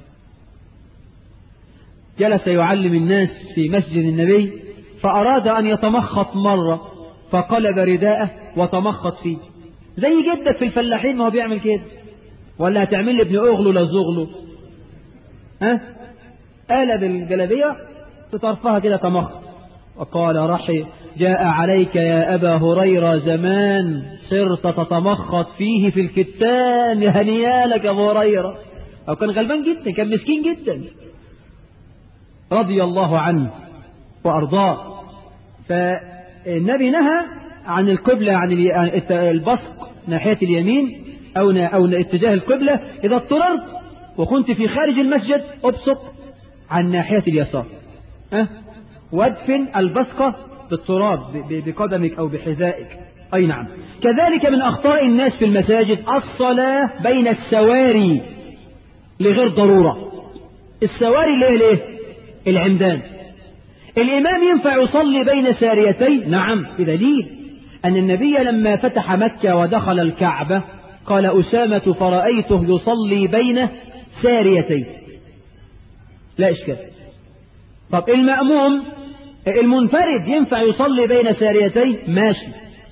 جلس يعلم الناس في مسجد النبي فأراد أن يتمخط مرة فقلب رداءه وتمخط فيه زي جدك في الفلاحين ما هو بيعمل كده ولا هتعمل لي ابن أغلو لا زغلو ها قلب الجلابية بطرفها كده تمخ وقال رحي جاء عليك يا أبا هريرة زمان صرت تتمخط فيه في الكتان يا هنيالك يا أبو هريرة أو كان غلبان جدا كان مسكين جدا رضي الله عنه وأرضاه فالنبي نهى عن القبلة عن البصق ناحية اليمين أو أو اتجاه القبلة إذا اضطررت وكنت في خارج المسجد أبصق عن ناحية اليسار أه؟ وادفن البصقة بالتراب بقدمك أو بحذائك أي نعم كذلك من أخطاء الناس في المساجد الصلاة بين السواري لغير ضرورة السواري اللي هي ليه العمدان الإمام ينفع يصلي بين ساريتين نعم بدليل أن النبي لما فتح مكة ودخل الكعبة قال أسامة فرأيته يصلي بين ساريتين لا إشكال طب المأموم المنفرد ينفع يصلي بين ساريتين ماشي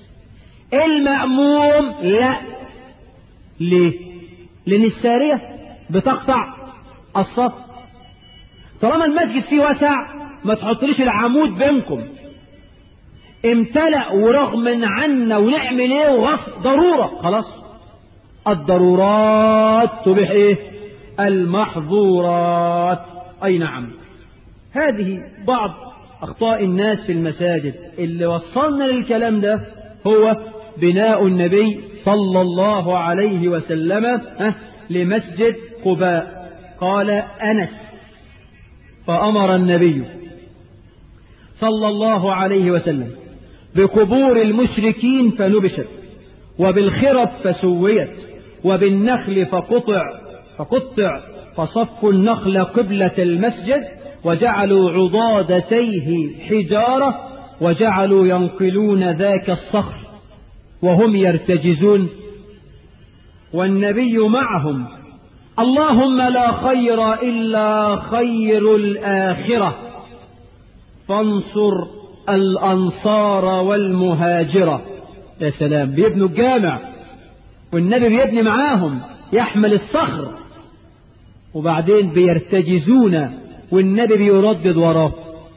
المأموم لا ليه لأن السارية بتقطع الصف طالما المسجد فيه واسع ما تحطليش العمود بينكم امتلأ ورغم عنا ونعمل ايه وغصب ضرورة خلاص الضرورات تبيح ايه المحظورات اي نعم هذه بعض اخطاء الناس في المساجد اللي وصلنا للكلام ده هو بناء النبي صلى الله عليه وسلم لمسجد قباء قال انس فامر النبي صلى الله عليه وسلم بقبور المشركين فنبشت وبالخرب فسويت وبالنخل فقطع فقطع فصفوا النخل قبلة المسجد وجعلوا عضادتيه حجارة وجعلوا ينقلون ذاك الصخر وهم يرتجزون والنبي معهم اللهم لا خير إلا خير الآخرة فانصر الأنصار والمهاجرة يا سلام بيبنوا الجامع والنبي بيبني معاهم يحمل الصخر وبعدين بيرتجزون والنبي بيردد وراه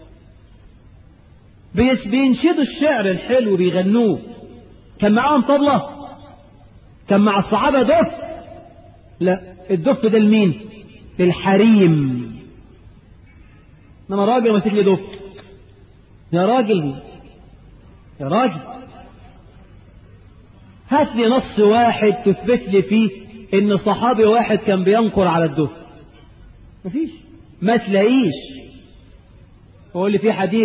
بينشدوا الشعر الحلو بيغنوه كان معاهم طبلة كان مع الصحابة دف لا الدف ده لمين للحريم انما راجل ماسك لي دف يا راجل يا راجل هات لي نص واحد تثبت لي فيه ان صحابي واحد كان بينقر على الدف مفيش ما تلاقيش هو اللي فيه حديث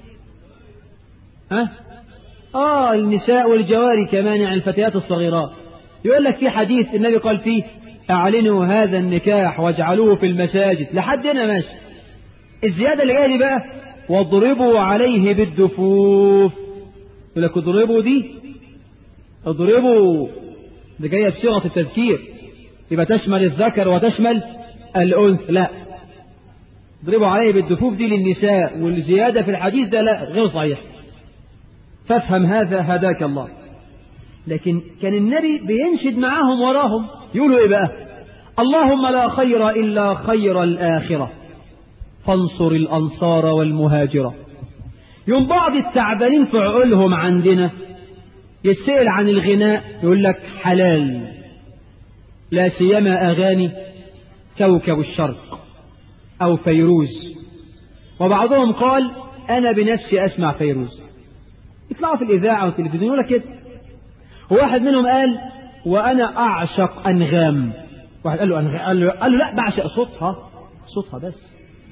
ها اه النساء والجواري كمان يعني الفتيات الصغيرات يقول لك في حديث النبي قال فيه اعلنوا هذا النكاح واجعلوه في المساجد لحد هنا ماشي الزيادة اللي جايه دي بقى واضربوا عليه بالدفوف يقول لك اضربوا دي اضربوا دي جايه بصيغه التذكير يبقى تشمل الذكر وتشمل الانثى لا اضربوا عليه بالدفوف دي للنساء والزياده في الحديث ده لا غير صحيح فافهم هذا هداك الله لكن كان النبي بينشد معاهم وراهم يقولوا ايه بقى اللهم لا خير الا خير الاخره فانصر الانصار والمهاجره يوم بعض التعبانين في عقولهم عندنا يتسأل عن الغناء يقول لك حلال لا سيما أغاني كوكب الشرق أو فيروز وبعضهم قال أنا بنفسي أسمع فيروز يطلعوا في الإذاعة والتلفزيون يقول لك كده وواحد منهم قال وأنا أعشق أنغام واحد قال له أنغام قال له, قال له لا بعشق صوتها صوتها بس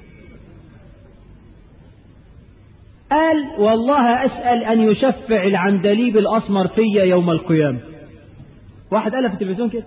قال والله أسأل أن يشفع العندليب الأسمر فيا يوم القيامة واحد قالها في التلفزيون كده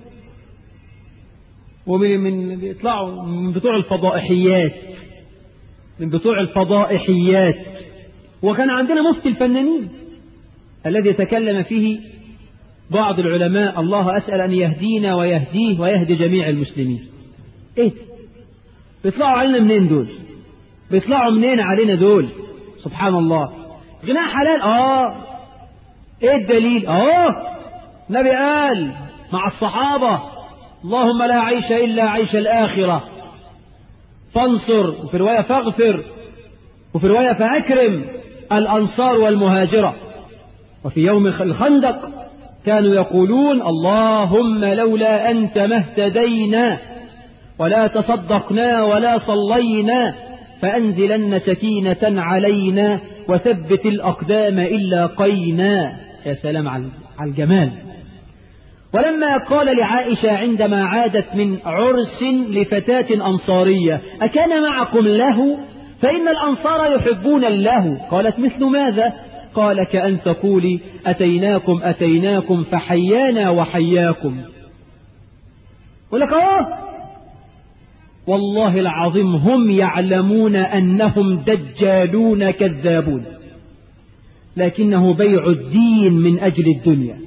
ومن من بيطلعوا من بتوع الفضائحيات من بتوع الفضائحيات وكان عندنا مفتي الفنانين الذي تكلم فيه بعض العلماء الله أسأل أن يهدينا ويهديه ويهدي جميع المسلمين ايه بيطلعوا علينا منين دول بيطلعوا منين علينا دول سبحان الله غناء حلال اه ايه الدليل اه النبي قال مع الصحابة اللهم لا عيش إلا عيش الآخرة فانصر وفي رواية فاغفر وفي رواية فأكرم الأنصار والمهاجرة وفي يوم الخندق كانوا يقولون اللهم لولا أنت ما اهتدينا ولا تصدقنا ولا صلينا فأنزلن سكينة علينا وثبت الأقدام إلا قينا يا سلام على الجمال ولما قال لعائشة عندما عادت من عرس لفتاة أنصارية أكان معكم له فإن الأنصار يحبون الله قالت مثل ماذا قال كأن تقولي أتيناكم أتيناكم فحيانا وحياكم ولك أوه والله العظيم هم يعلمون أنهم دجالون كذابون لكنه بيع الدين من أجل الدنيا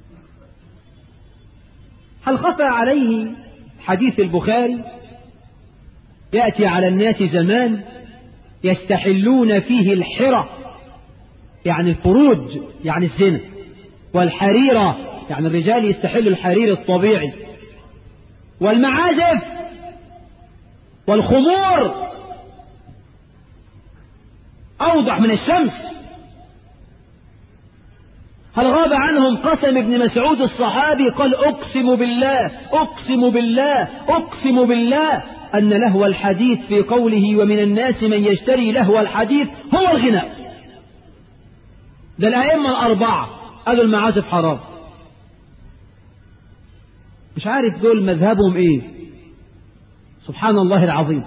هل خفى عليه حديث البخاري يأتي على الناس زمان يستحلون فيه الحرة يعني الفروج يعني الزنا والحريرة يعني الرجال يستحلوا الحرير الطبيعي والمعازف والخمور أوضح من الشمس هل غاب عنهم قسم ابن مسعود الصحابي قال أقسم بالله أقسم بالله أقسم بالله أن لهو الحديث في قوله ومن الناس من يشتري لهو الحديث هو الغناء ده الأئمة الأربعة قالوا المعازف حرام مش عارف دول مذهبهم ايه سبحان الله العظيم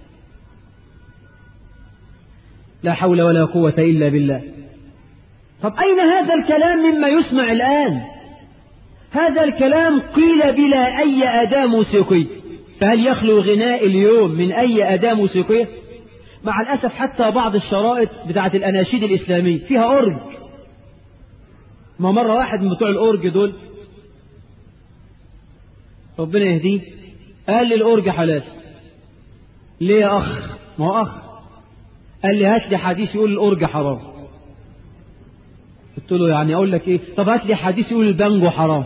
لا حول ولا قوة إلا بالله طب أين هذا الكلام مما يسمع الآن هذا الكلام قيل بلا أي أداة موسيقية فهل يخلو الغناء اليوم من أي أداة موسيقية مع الأسف حتى بعض الشرائط بتاعت الأناشيد الإسلامية فيها أورج ما مرة واحد من بتوع الأورج دول ربنا يهديه قال لي الأورج حلال ليه يا أخ ما هو أخ قال لي هات لي حديث يقول الأورج حرام قلت له يعني أقول لك إيه طب هات لي حديث يقول البانجو حرام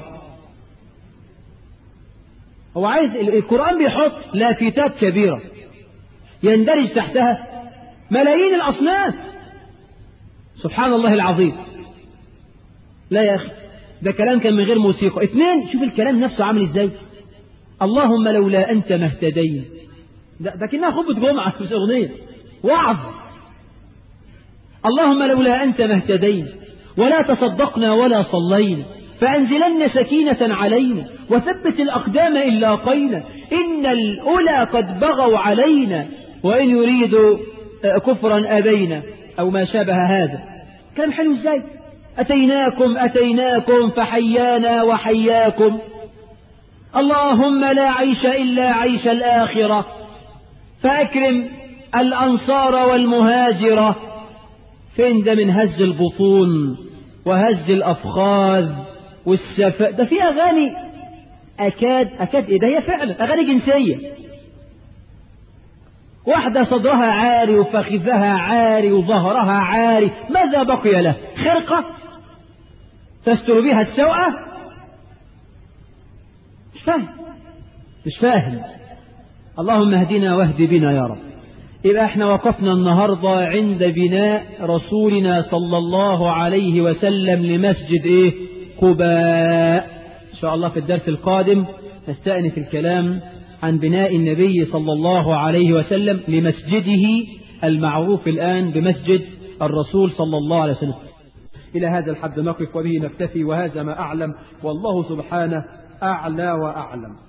هو عايز القرآن بيحط لافتات كبيرة يندرج تحتها ملايين الأصناف سبحان الله العظيم لا يا أخي ده كلام كان من غير موسيقى اثنين شوف الكلام نفسه عامل ازاي اللهم لولا أنت ما اهتدينا ده, ده كأنها خطبة جمعة مش أغنية وعظ اللهم لولا أنت ما اهتدينا ولا تصدقنا ولا صلينا فأنزلن سكينة علينا وثبت الأقدام إن لاقينا إن الأولى قد بغوا علينا وإن يريدوا كفرا أبينا أو ما شابه هذا كلام حلو ازاي أتيناكم أتيناكم فحيانا وحياكم اللهم لا عيش إلا عيش الآخرة فأكرم الأنصار والمهاجرة فين ده من هز البطون وهز الأفخاذ والسفاء ده في أغاني أكاد أكاد إيه ده هي فعلا أغاني جنسية واحدة صدرها عاري وفخذها عاري وظهرها عاري ماذا بقي له خرقة تستر بها السوءة مش فاهم مش فاهم اللهم اهدنا واهد بنا يا رب يبقى احنا وقفنا النهاردة عند بناء رسولنا صلى الله عليه وسلم لمسجد ايه قباء ان شاء الله في الدرس القادم نستأنف الكلام عن بناء النبي صلى الله عليه وسلم لمسجده المعروف الآن بمسجد الرسول صلى الله عليه وسلم إلى هذا الحد نقف وبه نكتفي وهذا ما أعلم والله سبحانه أعلى وأعلم